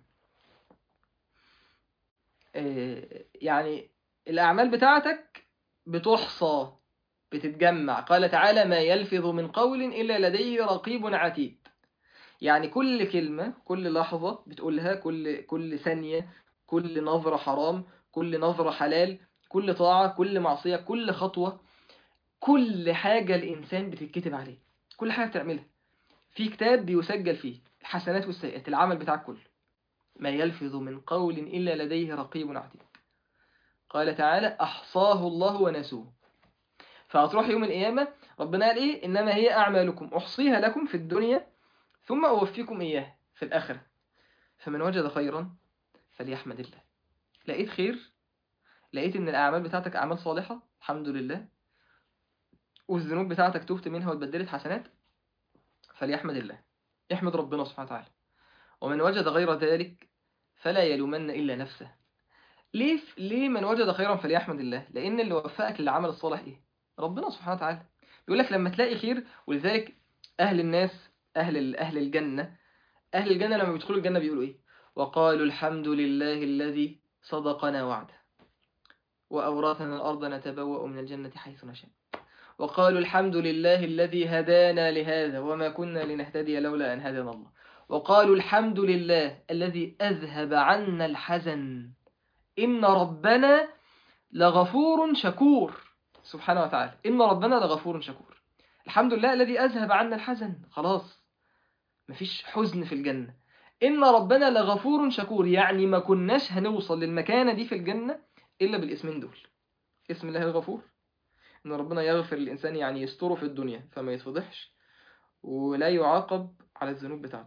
آه، يعني الأعمال بتاعتك بتحصى بتتجمع قال تعالى ما يلفظ من قول إلا لديه رقيب عتيد يعني كل كلمة كل لحظة بتقولها كل كل ثانية كل نظرة حرام كل نظرة حلال كل طاعة كل معصية كل خطوة كل حاجة الإنسان بتتكتب عليه كل حاجة بتعملها في كتاب بيسجل فيه الحسنات والسيئات العمل بتاعك كله ما يلفظ من قول إلا لديه رقيب عتيد قال تعالى أحصاه الله ونسوه فهتروح يوم القيامة ربنا قال إيه إنما هي أعمالكم أحصيها لكم في الدنيا ثم أوفيكم إياه في الآخرة فمن وجد خيرا فليحمد الله لقيت خير لقيت ان الاعمال بتاعتك اعمال صالحة الحمد لله والذنوب بتاعتك تبت منها واتبدلت حسنات فليحمد الله احمد ربنا سبحانه وتعالى ومن وجد غير ذلك فلا يلومن الا نفسه ليه ليه من وجد خيرا فليحمد الله لان اللي وفقك للعمل الصالح ايه ربنا سبحانه وتعالى بيقول لك لما تلاقي خير ولذلك اهل الناس اهل اهل الجنة اهل الجنة لما بيدخلوا الجنة بيقولوا ايه وقالوا الحمد لله الذي صدقنا وعده وأورثنا الأرض نتبوأ من الجنة حيث نشاء وقالوا الحمد لله الذي هدانا لهذا وما كنا لنهتدي لولا أن هدانا الله وقالوا الحمد لله الذي أذهب عنا الحزن إن ربنا لغفور شكور سبحانه وتعالى إن ربنا لغفور شكور الحمد لله الذي أذهب عنا الحزن خلاص مفيش حزن في الجنة إن ربنا لغفور شكور يعني ما كناش هنوصل للمكانة دي في الجنة إلا بالاسمين دول اسم الله الغفور إن ربنا يغفر الإنسان يعني يستره في الدنيا فما يتفضحش ولا يعاقب على الذنوب بتاعته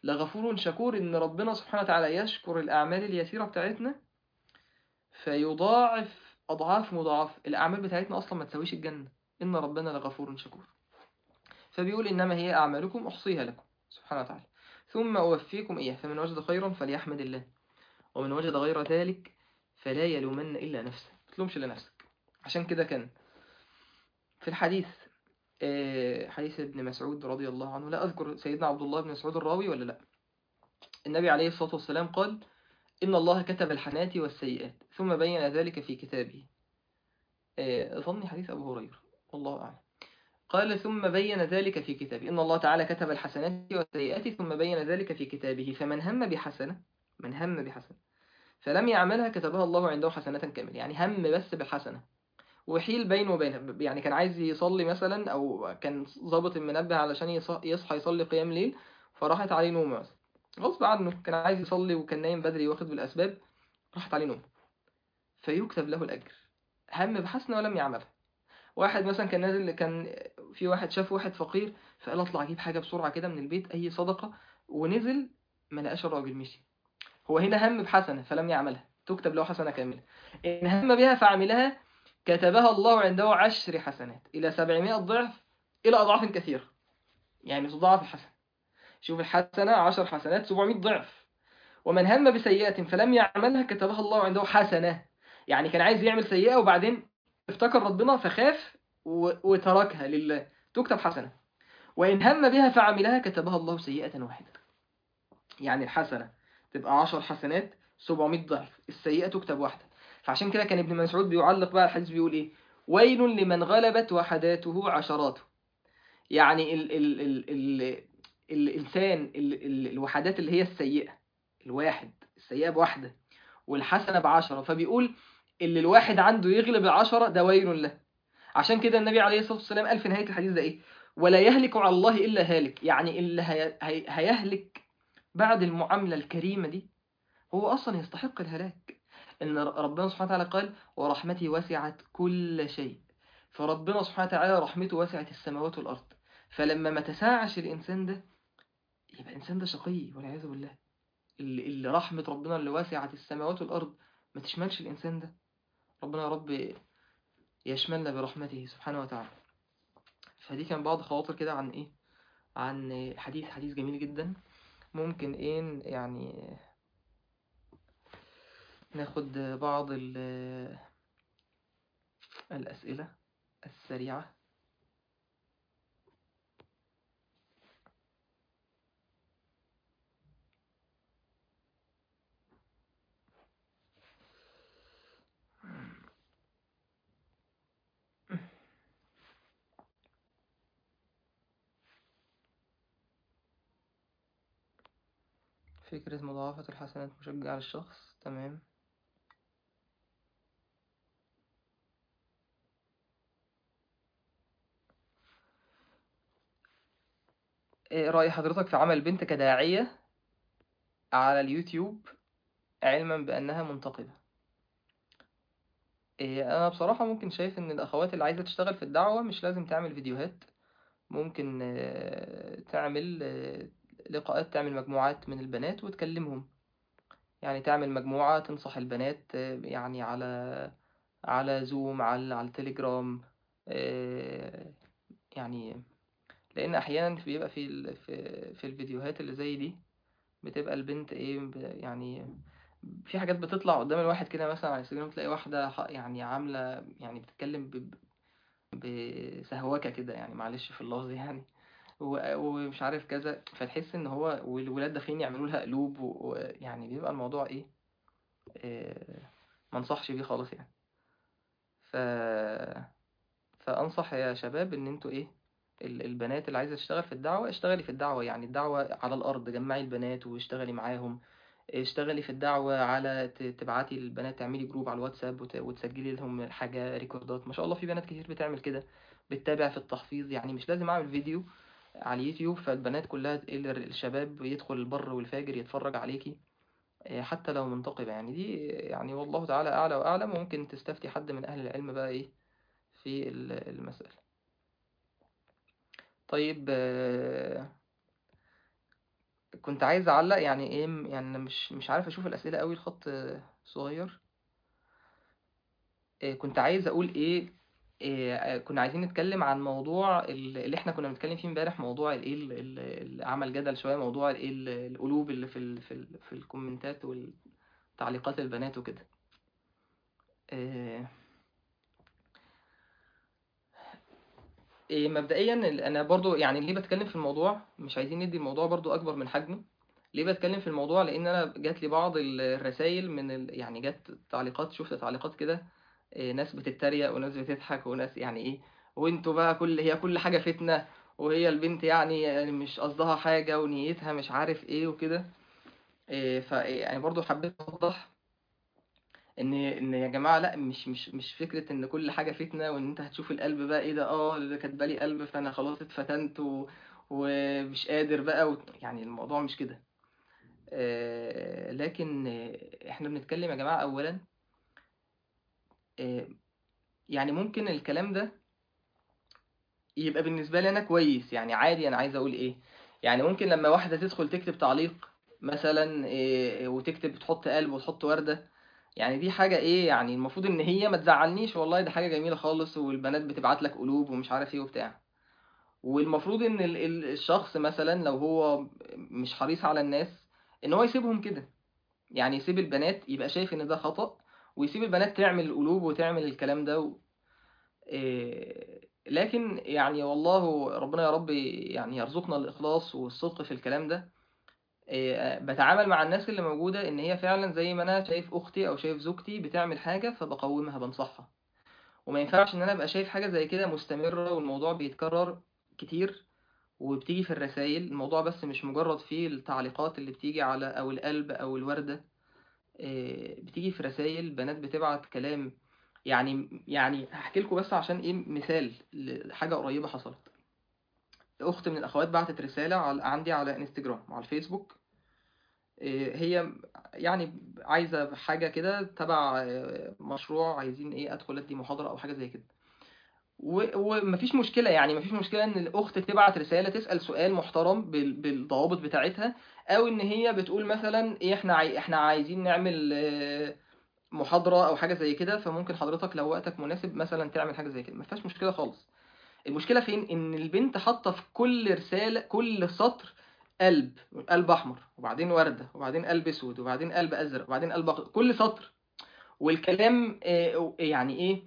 لغفور شكور إن ربنا سبحانه وتعالى يشكر الأعمال اليسيرة بتاعتنا فيضاعف أضعاف مضاعفة الأعمال بتاعتنا أصلا ما تساويش الجنة إن ربنا لغفور شكور فبيقول إنما هي أعمالكم أحصيها لكم سبحانه وتعالى ثم أوفيكم إياه فمن وجد خيرا فليحمد الله ومن وجد غير ذلك فلا يلومن إلا نفسه ما تلومش إلا نفسك عشان كده كان في الحديث آه، حديث ابن مسعود رضي الله عنه لا أذكر سيدنا عبد الله بن مسعود الراوي ولا لا النبي عليه الصلاة والسلام قال إن الله كتب الحسنات والسيئات ثم بين ذلك في كتابه آه، أظن حديث أبو هريرة والله أعلم قال ثم بين ذلك في كتابه إن الله تعالى كتب الحسنات والسيئات ثم بين ذلك في كتابه فمن هم بحسنة من هم بحسنة فلم يعملها كتبها الله عنده حسنة كاملة يعني هم بس بالحسنة وحيل بينه وبينها يعني كان عايز يصلي مثلا أو كان ظابط المنبه علشان يص- يصحى يصلي قيام ليل فراحت عليه نومه مثلا غصب عنه كان عايز يصلي وكان نايم بدري واخد بالأسباب راحت عليه نوم فيكتب له الأجر هم بحسنة ولم يعملها واحد مثلا كان نازل كان في واحد شاف واحد فقير فقال اطلع اجيب حاجة بسرعة كده من البيت أي صدقة ونزل ما لقاش الراجل مشي هو هنا هم بحسنة فلم يعملها تكتب له حسنة كاملة إن هم بها فعملها كتبها الله عنده عشر حسنات إلى سبعمائة ضعف إلى أضعاف كثيرة يعني تضاعف الحسنة شوف الحسنة عشر حسنات سبعمائة ضعف ومن هم بسيئة فلم يعملها كتبها الله عنده حسنة يعني كان عايز يعمل سيئة وبعدين افتكر ربنا فخاف و- وتركها لله تكتب حسنة وإن هم بها فعملها كتبها الله سيئة واحدة يعني الحسنة تبقى عشر حسنات 700 ضعف السيئة تكتب واحدة فعشان كده كان ابن مسعود بيعلق بقى الحديث بيقول ايه ويل لمن غلبت وحداته عشراته يعني ال ال ال ال الإنسان ال ال الوحدات اللي هي السيئة الواحد السيئة بواحدة والحسنة بعشرة فبيقول اللي الواحد عنده يغلب العشرة ده ويل له عشان كده النبي عليه الصلاة والسلام قال في نهاية الحديث ده ايه ولا يهلك على الله إلا هالك يعني اللي هي هي هيهلك بعد المعاملة الكريمة دي هو أصلا يستحق الهلاك إن ربنا سبحانه وتعالى قال ورحمتي وسعت كل شيء فربنا سبحانه وتعالى رحمته وسعت السماوات والأرض فلما ما تساعش الإنسان ده يبقى الإنسان ده شقي والعياذ بالله اللي, اللي رحمة ربنا اللي وسعت السماوات والأرض ما تشملش الإنسان ده ربنا يا رب يشملنا برحمته سبحانه وتعالى فدي كان بعض خواطر كده عن إيه عن حديث حديث جميل جدا ممكن إيه يعني ناخد بعض ال- الأسئلة السريعة فكرة مضاعفة الحسنات مشجعة للشخص تمام إيه رأي حضرتك في عمل بنت كداعية على اليوتيوب علما بأنها منتقبة إيه أنا بصراحة ممكن شايف إن الأخوات اللي عايزة تشتغل في الدعوة مش لازم تعمل فيديوهات ممكن آه، تعمل آه، لقاءات تعمل مجموعات من البنات وتكلمهم يعني تعمل مجموعة تنصح البنات آه، يعني على على زوم على على التليجرام آه، يعني لأن أحيانا بيبقى في ال- في في الفيديوهات اللي زي دي بتبقى البنت إيه ب- يعني في حاجات بتطلع قدام الواحد كده مثلا على الانستجرام تلاقي واحدة ح- يعني عاملة يعني بتتكلم ب- بسهوكة كده يعني معلش في اللفظ يعني و- ومش عارف كذا فتحس ان هو والولاد داخلين يعملوا لها قلوب ويعني بيبقى الموضوع ايه آه، ما انصحش بيه خالص يعني ف فانصح يا شباب ان انتوا ايه ال- البنات اللي عايزه تشتغل في الدعوه اشتغلي في الدعوه يعني الدعوه على الارض جمعي البنات واشتغلي معاهم اشتغلي في الدعوه على ت- تبعتي البنات تعملي جروب على الواتساب وت- وتسجلي لهم حاجه ريكوردات ما شاء الله في بنات كتير بتعمل كده بتتابع في التحفيظ يعني مش لازم اعمل فيديو على اليوتيوب فالبنات كلها ال- الشباب يدخل البر والفاجر يتفرج عليكي إيه، حتى لو منتقبة يعني دي يعني والله تعالى أعلى وأعلم ممكن تستفتي حد من أهل العلم بقى إيه في ال- المسألة طيب آه، كنت عايز اعلق يعني ايه م- يعني أنا مش مش عارف اشوف الاسئله قوي الخط آه، صغير آه، كنت عايز اقول ايه آه، آه، كنا عايزين نتكلم عن موضوع ال- اللي احنا كنا بنتكلم فيه امبارح موضوع الايه ال- ال- اللي عمل جدل شويه موضوع الايه ال- القلوب اللي في ال في ال في الكومنتات والتعليقات البنات وكده آه، إيه مبدئيا ال- انا برضو يعني ليه بتكلم في الموضوع مش عايزين ندي الموضوع برضو اكبر من حجمه ليه بتكلم في الموضوع لان انا جات لي بعض الرسائل من ال... يعني جت تعليقات شفت تعليقات كده إيه ناس بتتريق وناس بتضحك وناس يعني ايه وانتوا بقى كل هي كل حاجة فتنة وهي البنت يعني, يعني مش قصدها حاجة ونيتها مش عارف ايه وكده إيه ف يعني برضو حبيت اوضح ان ان يا جماعه لا مش مش مش فكره ان كل حاجه فتنه وان انت هتشوف القلب بقى ايه ده اه ده كاتبه لي قلب فانا خلاص اتفتنت و... ومش قادر بقى و... يعني الموضوع مش كده آه لكن آه، احنا بنتكلم يا جماعه اولا آه يعني ممكن الكلام ده يبقى بالنسبه لي انا كويس يعني عادي انا عايز اقول ايه يعني ممكن لما واحده تدخل تكتب تعليق مثلا إيه وتكتب تحط قلب وتحط ورده يعني دي حاجة ايه يعني المفروض ان هي ما تزعلنيش والله دي حاجة جميلة خالص والبنات بتبعت لك قلوب ومش عارف ايه وبتاع والمفروض ان ال- ال- الشخص مثلا لو هو مش حريص على الناس ان هو يسيبهم كده يعني يسيب البنات يبقى شايف ان ده خطأ ويسيب البنات تعمل القلوب وتعمل الكلام ده و... إيه لكن يعني والله ربنا يا رب يعني يرزقنا الإخلاص والصدق في الكلام ده إيه، بتعامل مع الناس اللي موجودة إن هي فعلا زي ما أنا شايف أختي أو شايف زوجتي بتعمل حاجة فبقومها بنصحها وما ينفعش إن أنا أبقى شايف حاجة زي كده مستمرة والموضوع بيتكرر كتير وبتيجي في الرسائل الموضوع بس مش مجرد فيه التعليقات اللي بتيجي على أو القلب أو الوردة إيه، بتيجي في رسائل بنات بتبعت كلام يعني يعني هحكي لكم بس عشان إيه مثال لحاجة قريبة حصلت أخت من الأخوات بعتت رسالة على عندي على انستجرام وعلى الفيسبوك إيه، هي يعني عايزة حاجة كده تبع آه، مشروع عايزين ايه ادخل ادي محاضرة او حاجة زي كده و- ومفيش مشكلة يعني مفيش مشكلة ان الاخت تبعت رسالة تسأل سؤال محترم بال- بالضوابط بتاعتها او ان هي بتقول مثلا ايه احنا عاي... احنا عايزين نعمل آه، محاضرة او حاجة زي كده فممكن حضرتك لو وقتك مناسب مثلا تعمل حاجة زي كده مفيهاش مشكلة خالص المشكلة فين ان البنت حاطة في كل رسالة كل سطر قلب قلب احمر وبعدين وردة وبعدين قلب اسود وبعدين قلب ازرق وبعدين قلب أخضر كل سطر والكلام آه، يعني ايه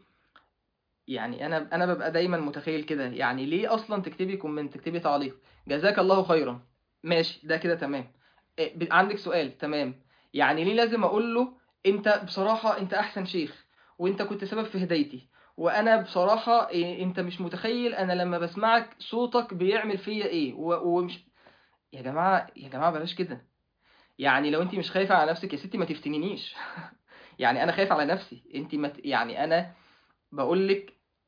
يعني انا انا ببقى دايما متخيل كده يعني ليه اصلا تكتبي كومنت تكتبي تعليق جزاك الله خيرا ماشي ده كده تمام آه، ب- عندك سؤال تمام يعني ليه لازم اقول له انت بصراحة انت احسن شيخ وانت كنت سبب في هدايتي وانا بصراحة إيه، انت مش متخيل انا لما بسمعك صوتك بيعمل فيا ايه و- ومش يا جماعة يا جماعة بلاش كده يعني لو انت مش خايفة على نفسك يا ستي ما تفتنينيش يعني انا خايف على نفسي انت ما ت- يعني انا بقول لك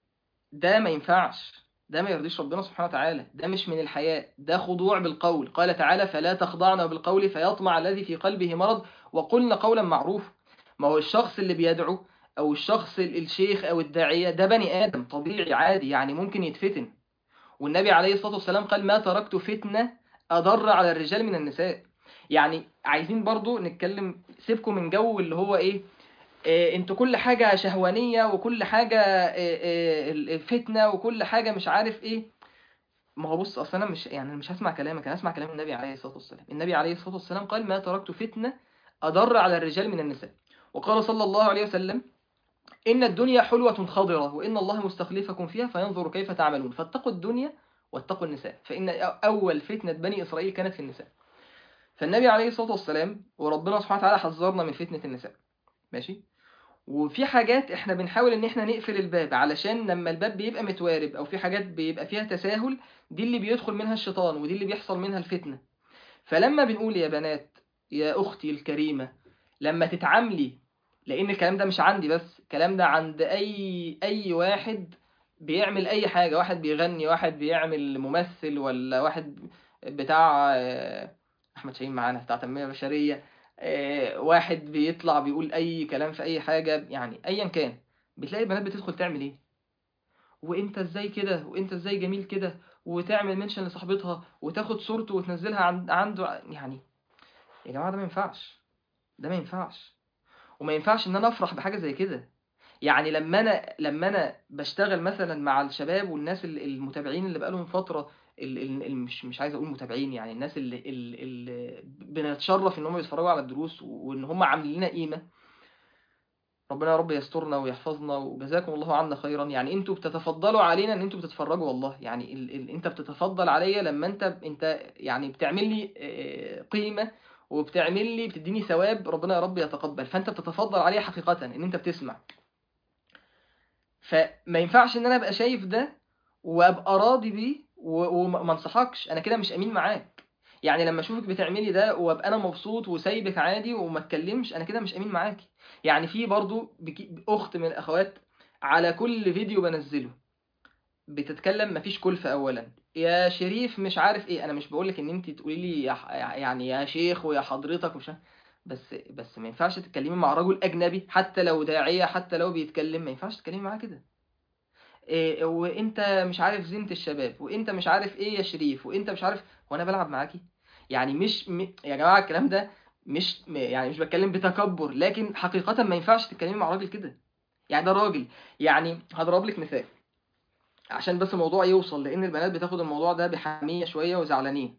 ده ما ينفعش ده ما يرضيش ربنا سبحانه وتعالى ده مش من الحياء ده خضوع بالقول قال تعالى فلا تخضعن بالقول فيطمع الذي في قلبه مرض وقلن قولا معروفا ما هو الشخص اللي بيدعو او الشخص ال- الشيخ او الداعية ده بني ادم طبيعي عادي يعني ممكن يتفتن والنبي عليه الصلاة والسلام قال ما تركت فتنة أضر على الرجال من النساء يعني عايزين برضو نتكلم سيبكم من جو اللي هو ايه إيه انتوا كل حاجة شهوانية وكل حاجة إيه إيه فتنة وكل حاجة مش عارف ايه ما هو بص اصل انا مش يعني أنا مش هسمع كلامك انا هسمع كلام النبي عليه الصلاة والسلام النبي عليه الصلاة والسلام قال ما تركت فتنة أضر على الرجال من النساء وقال صلى الله عليه وسلم إن الدنيا حلوة خضرة وإن الله مستخلفكم فيها فينظر كيف تعملون فاتقوا الدنيا واتقوا النساء فإن أول فتنة بني إسرائيل كانت في النساء فالنبي عليه الصلاة والسلام وربنا سبحانه وتعالى حذرنا من فتنة النساء ماشي وفي حاجات احنا بنحاول ان احنا نقفل الباب علشان لما الباب بيبقى متوارب او في حاجات بيبقى فيها تساهل دي اللي بيدخل منها الشيطان ودي اللي بيحصل منها الفتنة فلما بنقول يا بنات يا اختي الكريمة لما تتعاملي لان الكلام ده مش عندي بس الكلام ده عند اي اي واحد بيعمل اي حاجة واحد بيغني واحد بيعمل ممثل ولا واحد بتاع آه، احمد شاهين معانا بتاع تنمية بشرية آه، واحد بيطلع بيقول اي كلام في اي حاجة يعني ايا كان بتلاقي البنات بتدخل تعمل ايه وانت ازاي كده وانت ازاي جميل كده وتعمل منشن لصاحبتها وتاخد صورته وتنزلها عند عنده يعني يا جماعه ده ما ينفعش ده ما ينفعش وما ينفعش ان انا افرح بحاجه زي كده يعني لما انا لما انا بشتغل مثلا مع الشباب والناس ال- المتابعين اللي بقالهم فتره ال- ال- ال- مش مش عايز اقول متابعين يعني الناس اللي, اللي, اللي بنتشرف ان هم بيتفرجوا على الدروس وان هم عاملين لنا قيمه ربنا يا رب يسترنا ويحفظنا وجزاكم الله عنا خيرا يعني انتوا بتتفضلوا علينا ان انتوا بتتفرجوا والله يعني ال ال انت بتتفضل عليا لما انت انت يعني بتعمل لي آه، قيمه وبتعمل لي بتديني ثواب ربنا يا رب يتقبل فانت بتتفضل عليا حقيقه ان انت بتسمع فما ينفعش ان انا ابقى شايف ده وابقى راضي بيه و- وما انصحكش انا كده مش امين معاك يعني لما اشوفك بتعملي ده وابقى انا مبسوط وسايبك عادي وما اتكلمش انا كده مش امين معاكي يعني في برضو بك- اخت من الاخوات على كل فيديو بنزله بتتكلم مفيش كلفة اولا يا شريف مش عارف ايه انا مش بقولك ان انت تقولي لي يا ح- يعني يا شيخ ويا حضرتك ومش عارف- بس بس ما ينفعش تتكلمي مع رجل اجنبي حتى لو داعية حتى لو بيتكلم ما ينفعش تتكلمي معاه كده إيه وانت مش عارف زينة الشباب وانت مش عارف ايه يا شريف وانت مش عارف وانا بلعب معاكي يعني مش م... يا جماعة الكلام ده مش م- يعني مش بتكلم بتكبر لكن حقيقة ما ينفعش تتكلمي مع راجل كده يعني ده راجل يعني هضرب لك مثال عشان بس الموضوع يوصل لان البنات بتاخد الموضوع ده بحمية شوية وزعلانين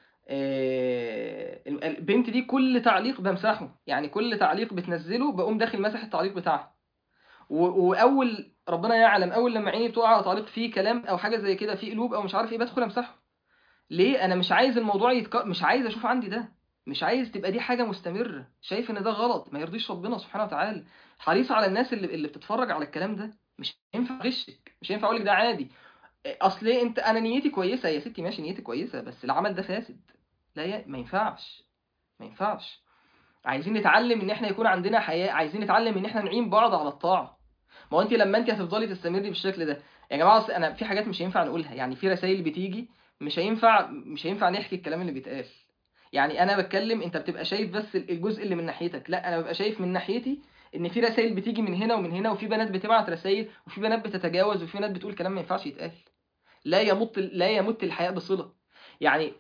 آه، البنت دي كل تعليق بمسحه يعني كل تعليق بتنزله بقوم داخل مسح التعليق بتاعها و- واول ربنا يعلم اول لما عيني بتقع على تعليق فيه كلام او حاجه زي كده فيه قلوب او مش عارف ايه بدخل امسحه ليه انا مش عايز الموضوع يتك... مش عايز اشوف عندي ده مش عايز تبقى دي حاجه مستمره شايف ان ده غلط ما يرضيش ربنا سبحانه وتعالى حريص على الناس اللي اللي بتتفرج على الكلام ده مش ينفع اغشك مش ينفع اقول لك ده عادي اصل إيه انت انا نيتي كويسه يا ستي ماشي نيتي كويسه بس العمل ده فاسد لا ي... ما ينفعش ما ينفعش عايزين نتعلم ان احنا يكون عندنا حياه عايزين نتعلم ان احنا نعين بعض على الطاعه ما هو انت لما انت هتفضلي تستمري بالشكل ده يا جماعه أصل انا في حاجات مش هينفع نقولها يعني في رسائل بتيجي مش هينفع مش هينفع نحكي الكلام اللي بيتقال يعني انا بتكلم انت بتبقى شايف بس الجزء اللي من ناحيتك لا انا ببقى شايف من ناحيتي ان في رسائل بتيجي من هنا ومن هنا وفي بنات بتبعت رسائل وفي بنات بتتجاوز وفي بنات بتقول كلام ما ينفعش يتقال لا يمت لا يمت الحياء بصله يعني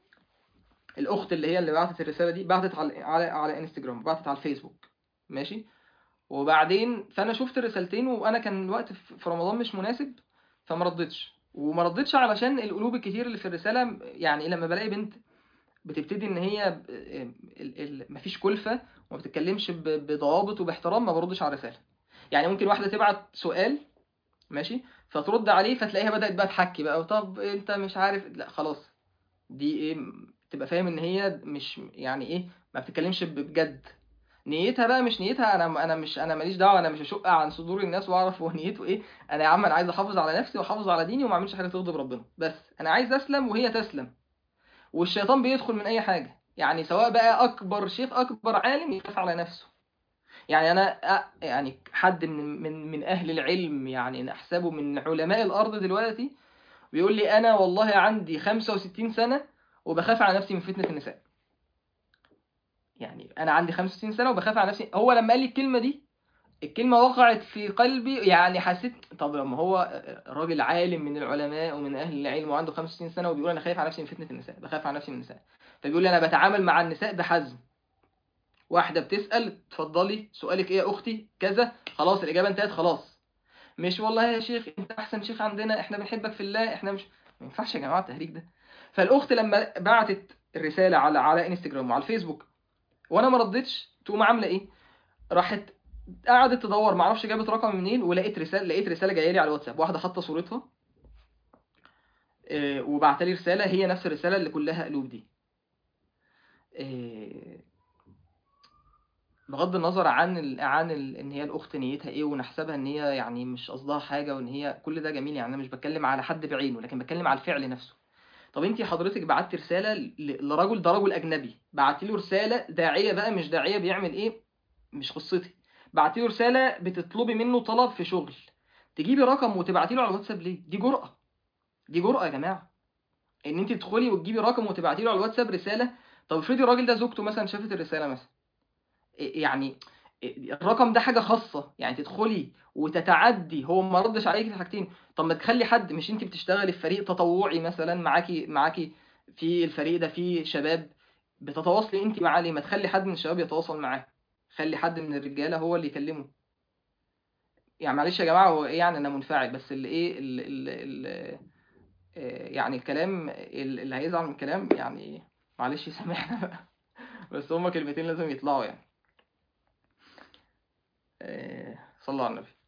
الاخت اللي هي اللي بعتت الرساله دي بعتت على على على انستجرام بعتت على الفيسبوك ماشي وبعدين فانا شفت الرسالتين وانا كان الوقت في في رمضان مش مناسب فما ردتش وما ردتش علشان القلوب الكتير اللي في الرساله يعني لما بلاقي بنت بتبتدي ان هي ب- ال- ال- مفيش كلفه وما بتتكلمش ب- بضوابط وباحترام ما بردش على الرساله يعني ممكن واحده تبعت سؤال ماشي فترد عليه فتلاقيها بدات بقى تحكي بقى طب انت مش عارف لا خلاص دي ايه تبقى فاهم ان هي مش يعني ايه ما بتتكلمش ب- بجد نيتها بقى مش نيتها انا انا مش انا ماليش دعوه انا مش هشق عن صدور الناس واعرف هو نيته ايه انا يا عم انا عايز احافظ على نفسي واحافظ على ديني وما اعملش حاجه تغضب ربنا بس انا عايز اسلم وهي تسلم والشيطان بيدخل من اي حاجه يعني سواء بقى اكبر شيخ اكبر عالم يخاف على نفسه يعني انا أ- يعني حد من من من اهل العلم يعني نحسبه من علماء الارض دلوقتي بيقول لي انا والله عندي 65 سنه وبخاف على نفسي من فتنه النساء يعني انا عندي 65 سنه وبخاف على نفسي هو لما قال لي الكلمه دي الكلمه وقعت في قلبي يعني حسيت طب لما هو راجل عالم من العلماء ومن اهل العلم وعنده 65 سنه وبيقول انا خايف على نفسي من فتنه النساء بخاف على نفسي من النساء فبيقول لي انا بتعامل مع النساء بحزم واحده بتسال اتفضلي سؤالك ايه يا اختي كذا خلاص الاجابه انتهت خلاص مش والله يا شيخ انت احسن شيخ عندنا احنا بنحبك في الله احنا مش ما ينفعش يا جماعه التهريج ده فالاخت لما بعتت الرساله على على انستجرام وعلى الفيسبوك وانا ما ردتش تقوم عامله ايه راحت قعدت تدور ما اعرفش جابت رقم منين ولقيت رساله لقيت رساله جايه لي على الواتساب واحده حاطه صورتها آه، وبعت لي رساله هي نفس الرساله اللي كلها قلوب دي آه، بغض النظر عن ال... عن ال... ان هي الاخت نيتها ايه ونحسبها ان هي يعني مش قصدها حاجه وان هي كل ده جميل يعني انا مش بتكلم على حد بعينه لكن بتكلم على الفعل نفسه طب انت حضرتك بعت رساله ل... لرجل ده رجل اجنبي بعت له رساله داعيه بقى مش داعيه بيعمل ايه مش قصتي بعت له رساله بتطلبي منه طلب في شغل تجيبي رقم وتبعتي له على الواتساب ليه دي جرأة دي جرأة يا جماعه ان انت تدخلي وتجيبي رقم وتبعتي له على الواتساب رساله طب افرضي الراجل ده زوجته مثلا شافت الرساله مثلا إيه يعني الرقم ده حاجة خاصة يعني تدخلي وتتعدي هو ما ردش عليكي في حاجتين طب ما تخلي حد مش انت بتشتغلي في فريق تطوعي مثلا معاكي معاكي في الفريق ده فيه شباب بتتواصلي انت معاه ليه ما تخلي حد من الشباب يتواصل معاه خلي حد من الرجالة هو اللي يكلمه يعني معلش يا جماعة هو ايه يعني انا منفعل بس اللي ايه ال ال ال يعني الكلام اللي هيزعل من الكلام يعني معلش يسامحنا بقى بس هما كلمتين لازم يطلعوا يعني آه، صلوا على النبي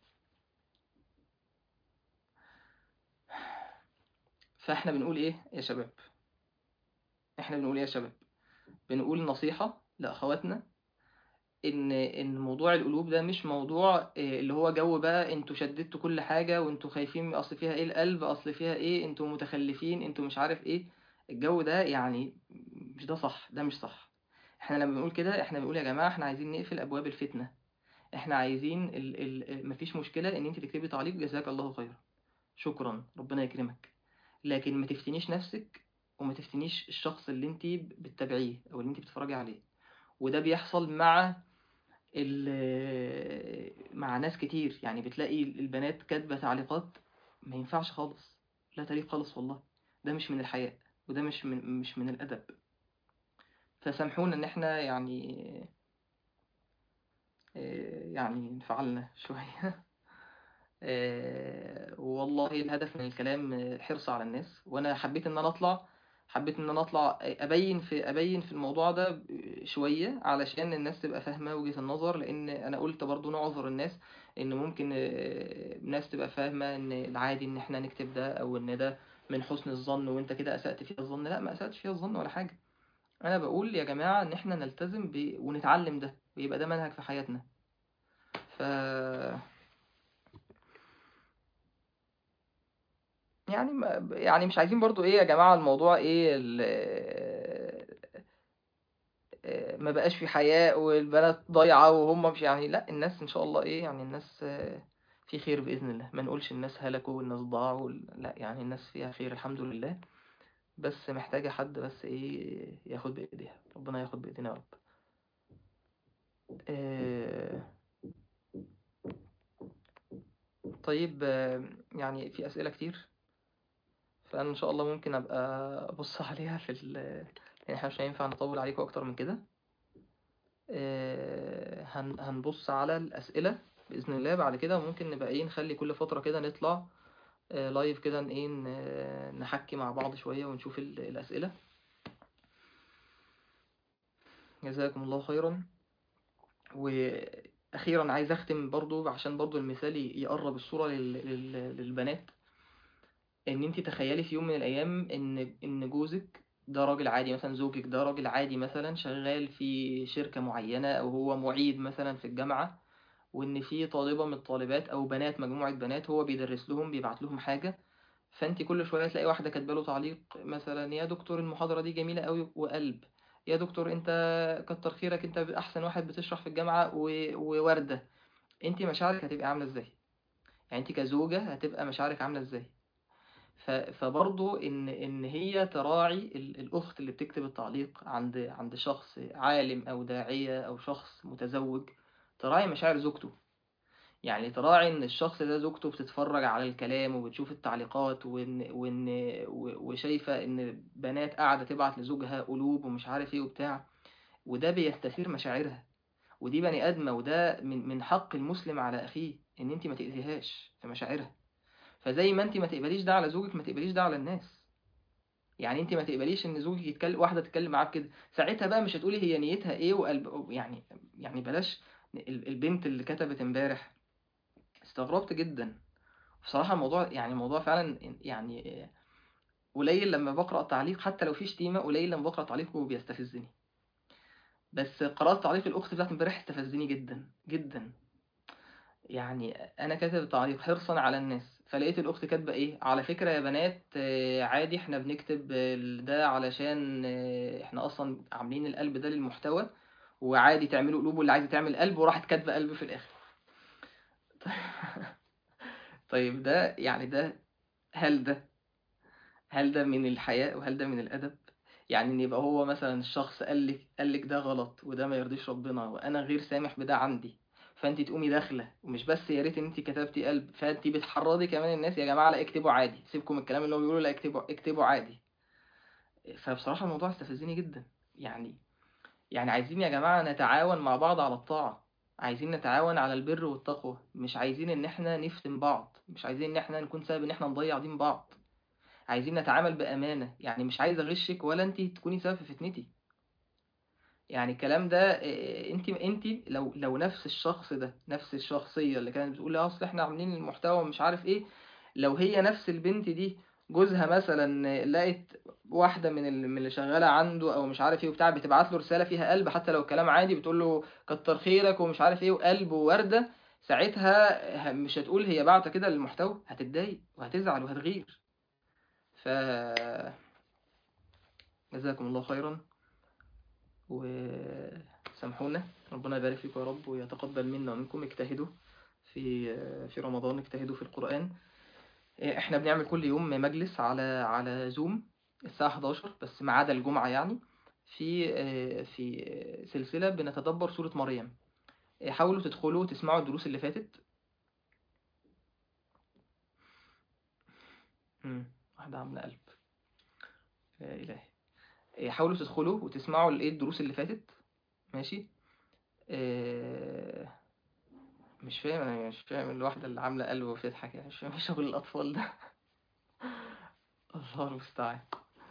فاحنا بنقول ايه يا شباب احنا بنقول ايه يا شباب بنقول نصيحة لأخواتنا ان ان موضوع القلوب ده مش موضوع آه، اللي هو جو بقى انتوا شددتوا كل حاجة وانتوا خايفين اصل فيها ايه القلب اصل فيها ايه انتوا متخلفين انتوا مش عارف ايه الجو ده يعني مش ده صح ده مش صح احنا لما بنقول كده احنا بنقول يا جماعة احنا عايزين نقفل ابواب الفتنة احنا عايزين ال ال مفيش مشكلة ان انت تكتبي تعليق جزاك الله خيرا شكرا ربنا يكرمك لكن ما تفتنيش نفسك وما تفتنيش الشخص اللي انت بتتابعيه او اللي انت بتتفرجي عليه وده بيحصل مع ال- مع ناس كتير يعني بتلاقي البنات كاتبة تعليقات ما ينفعش خالص لا تليق خالص والله ده مش من الحياء وده مش من مش من الأدب فسامحونا ان احنا يعني آه، يعني انفعلنا شوية آه، والله الهدف من الكلام آه، حرص على الناس وانا حبيت ان انا اطلع حبيت ان انا اطلع ابين في ابين في الموضوع ده شويه علشان الناس تبقى فاهمه وجهه النظر لان انا قلت برضو نعذر الناس ان ممكن آه، ناس تبقى فاهمه ان العادي ان احنا نكتب ده او ان ده من حسن الظن وانت كده اسأت فيها الظن لا ما اسأتش فيها الظن ولا حاجه انا بقول يا جماعه ان احنا نلتزم ب... ونتعلم ده ويبقى ده منهج في حياتنا ف يعني ما يعني مش عايزين برضو ايه يا جماعة الموضوع ايه ال- آه، ما بقاش في حياء والبنات ضايعة وهم مش يعني لا الناس ان شاء الله ايه يعني الناس آه، في خير بإذن الله ما نقولش الناس هلكوا والناس ضاعوا لا يعني الناس فيها خير الحمد لله بس محتاجة حد بس ايه ياخد بإيديها ربنا ياخد بإيدينا يا رب آه، طيب آه، يعني في أسئلة كتير فأنا إن شاء الله ممكن أبقى أبص عليها في ال يعني احنا مش هينفع نطول عليكم أكتر من كده آه، هن هنبص على الأسئلة بإذن الله بعد كده ممكن نبقى إيه نخلي كل فترة كده نطلع آه، لايف كده ن- إيه ن- نحكي مع بعض شوية ونشوف ال- الأسئلة جزاكم الله خيرا وأخيرا عايز أختم برضو عشان برضو المثال ي- يقرب الصورة لل- لل- للبنات ان انت تخيلي في يوم من الايام ان ان جوزك ده راجل عادي مثلا زوجك ده راجل عادي مثلا شغال في شركة معينة او هو معيد مثلا في الجامعة وان في طالبة من الطالبات او بنات مجموعة بنات هو بيدرس لهم بيبعت لهم حاجة فانت كل شوية تلاقي واحدة كاتبه له تعليق مثلا يا دكتور المحاضرة دي جميلة قوي وقلب يا دكتور انت كتر خيرك انت احسن واحد بتشرح في الجامعة و- ووردة انت مشاعرك هتبقى عاملة ازاي يعني انت كزوجة هتبقى مشاعرك عاملة ازاي ف- فبرضو ان ان هي تراعي ال- الاخت اللي بتكتب التعليق عند عند شخص عالم او داعية او شخص متزوج تراعي مشاعر زوجته يعني تراعي ان الشخص ده زوجته بتتفرج على الكلام وبتشوف التعليقات وان وان و- وشايفة ان بنات قاعدة تبعت لزوجها قلوب ومش عارف ايه وبتاع وده بيستثير مشاعرها ودي بني ادمة وده من من حق المسلم على اخيه ان انت ما تأذيهاش في مشاعرها فزي ما انت ما تقبليش ده على زوجك ما تقبليش ده على الناس يعني انت ما تقبليش ان زوجك يتكلم واحده تتكلم معاك كده ساعتها بقى مش هتقولي هي نيتها ايه وقلب يعني يعني بلاش ال- البنت اللي كتبت امبارح استغربت جدا بصراحه الموضوع يعني الموضوع فعلا يعني قليل لما بقرا تعليق حتى لو في شتيمه قليل لما بقرا تعليق وبيستفزني بس قرات تعليق الاخت بتاعت امبارح استفزني جدا جدا يعني انا كاتب تعليق حرصا على الناس فلقيت الاخت كاتبه ايه على فكره يا بنات آه، عادي احنا بنكتب آه، ده علشان آه، احنا اصلا عاملين القلب ده للمحتوى وعادي تعملوا قلوب واللي عايزه تعمل قلب وراحت كاتبه قلب في الاخر طيب ده يعني ده هل ده هل ده من الحياء وهل ده من الادب يعني ان يبقى هو مثلا الشخص قال لك قال لك ده غلط وده ما يرضيش ربنا وانا غير سامح بده عندي فانت تقومي داخله ومش بس يا ريت ان انت كتبتي قلب فانت بتحرضي كمان الناس يا جماعه لا اكتبوا عادي سيبكم من الكلام اللي هو بيقوله لا اكتبوا اكتبوا عادي فبصراحه الموضوع استفزني جدا يعني يعني عايزين يا جماعه نتعاون مع بعض على الطاعه عايزين نتعاون على البر والتقوى مش عايزين ان احنا نفتن بعض مش عايزين ان احنا نكون سبب ان احنا نضيع دين بعض عايزين نتعامل بأمانة يعني مش عايز اغشك ولا انت تكوني سبب في فتنتي يعني الكلام ده انت انت لو لو نفس الشخص ده نفس الشخصية اللي كانت بتقول لي اصل احنا عاملين المحتوى ومش عارف ايه لو هي نفس البنت دي جوزها مثلا لقت واحدة من ال- من اللي شغالة عنده او مش عارف ايه وبتاع بتبعت له رسالة فيها قلب حتى لو الكلام عادي بتقول له كتر خيرك ومش عارف ايه وقلب ووردة ساعتها ه- مش هتقول هي بعت كده للمحتوى هتتضايق وهتزعل وهتغير ف جزاكم الله خيرا وسامحونا ربنا يبارك فيكم يا رب ويتقبل منا ومنكم اجتهدوا في في رمضان اجتهدوا في القرآن احنا بنعمل كل يوم مجلس على على زوم الساعة 11 بس ما عدا الجمعة يعني في في سلسلة بنتدبر سورة مريم حاولوا تدخلوا تسمعوا الدروس اللي فاتت مم، واحدة عاملة قلب يا إلهي حاولوا تدخلوا وتسمعوا الايه الدروس اللي فاتت ماشي آه، مش فاهم انا مش فاهم الواحدة اللي عاملة قلب وبتضحك يعني مش فاهم ايه شغل الأطفال ده الله المستعان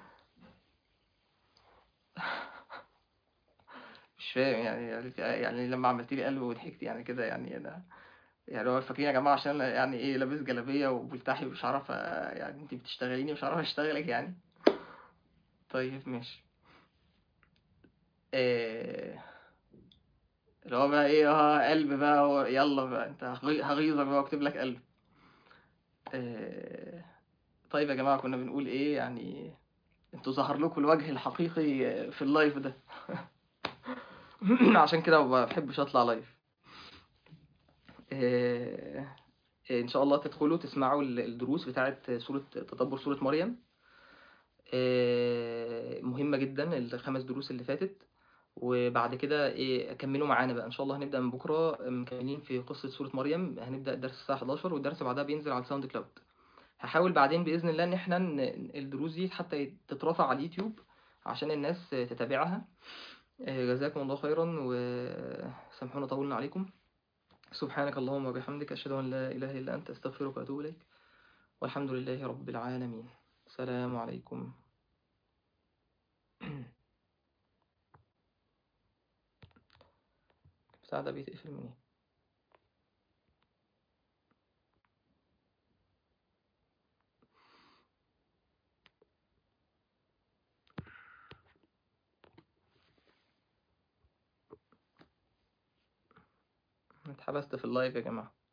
مش فاهم يعني يعني لما عملت لي قلب وضحكت يعني كده يعني انا يعني هو فاكرين يا جماعة عشان يعني ايه لابس جلابية وملتحي ومش عارف يعني انت بتشتغليني مش عارف اشتغلك يعني طيب ماشي إيه اللي هو بقى ايه اه قلب بقى هو يلا بقى انت هغي- هغيظك بقى واكتب لك قلب إيه طيب يا جماعة كنا بنقول ايه يعني انتوا ظهر لكم الوجه الحقيقي في اللايف ده عشان كده ما بحبش اطلع لايف إيه ان شاء الله تدخلوا تسمعوا ال- الدروس بتاعه سورة تدبر سورة مريم إيه مهمة جدا الخمس دروس اللي فاتت وبعد كده ايه كملوا معانا بقى ان شاء الله هنبدأ من بكرة مكملين في قصة سورة مريم هنبدأ الدرس الساعة 11 والدرس بعدها بينزل على الساوند كلاود هحاول بعدين بإذن الله ان احنا ن- الدروس دي حتى تترفع على اليوتيوب عشان الناس تتابعها إيه جزاكم الله خيرا وسامحونا طولنا عليكم سبحانك اللهم وبحمدك أشهد أن لا إله إلا أنت أستغفرك وأتوب إليك والحمد لله رب العالمين السلام عليكم بتاع ده بيتقفل منين اتحبست في اللايف يا جماعة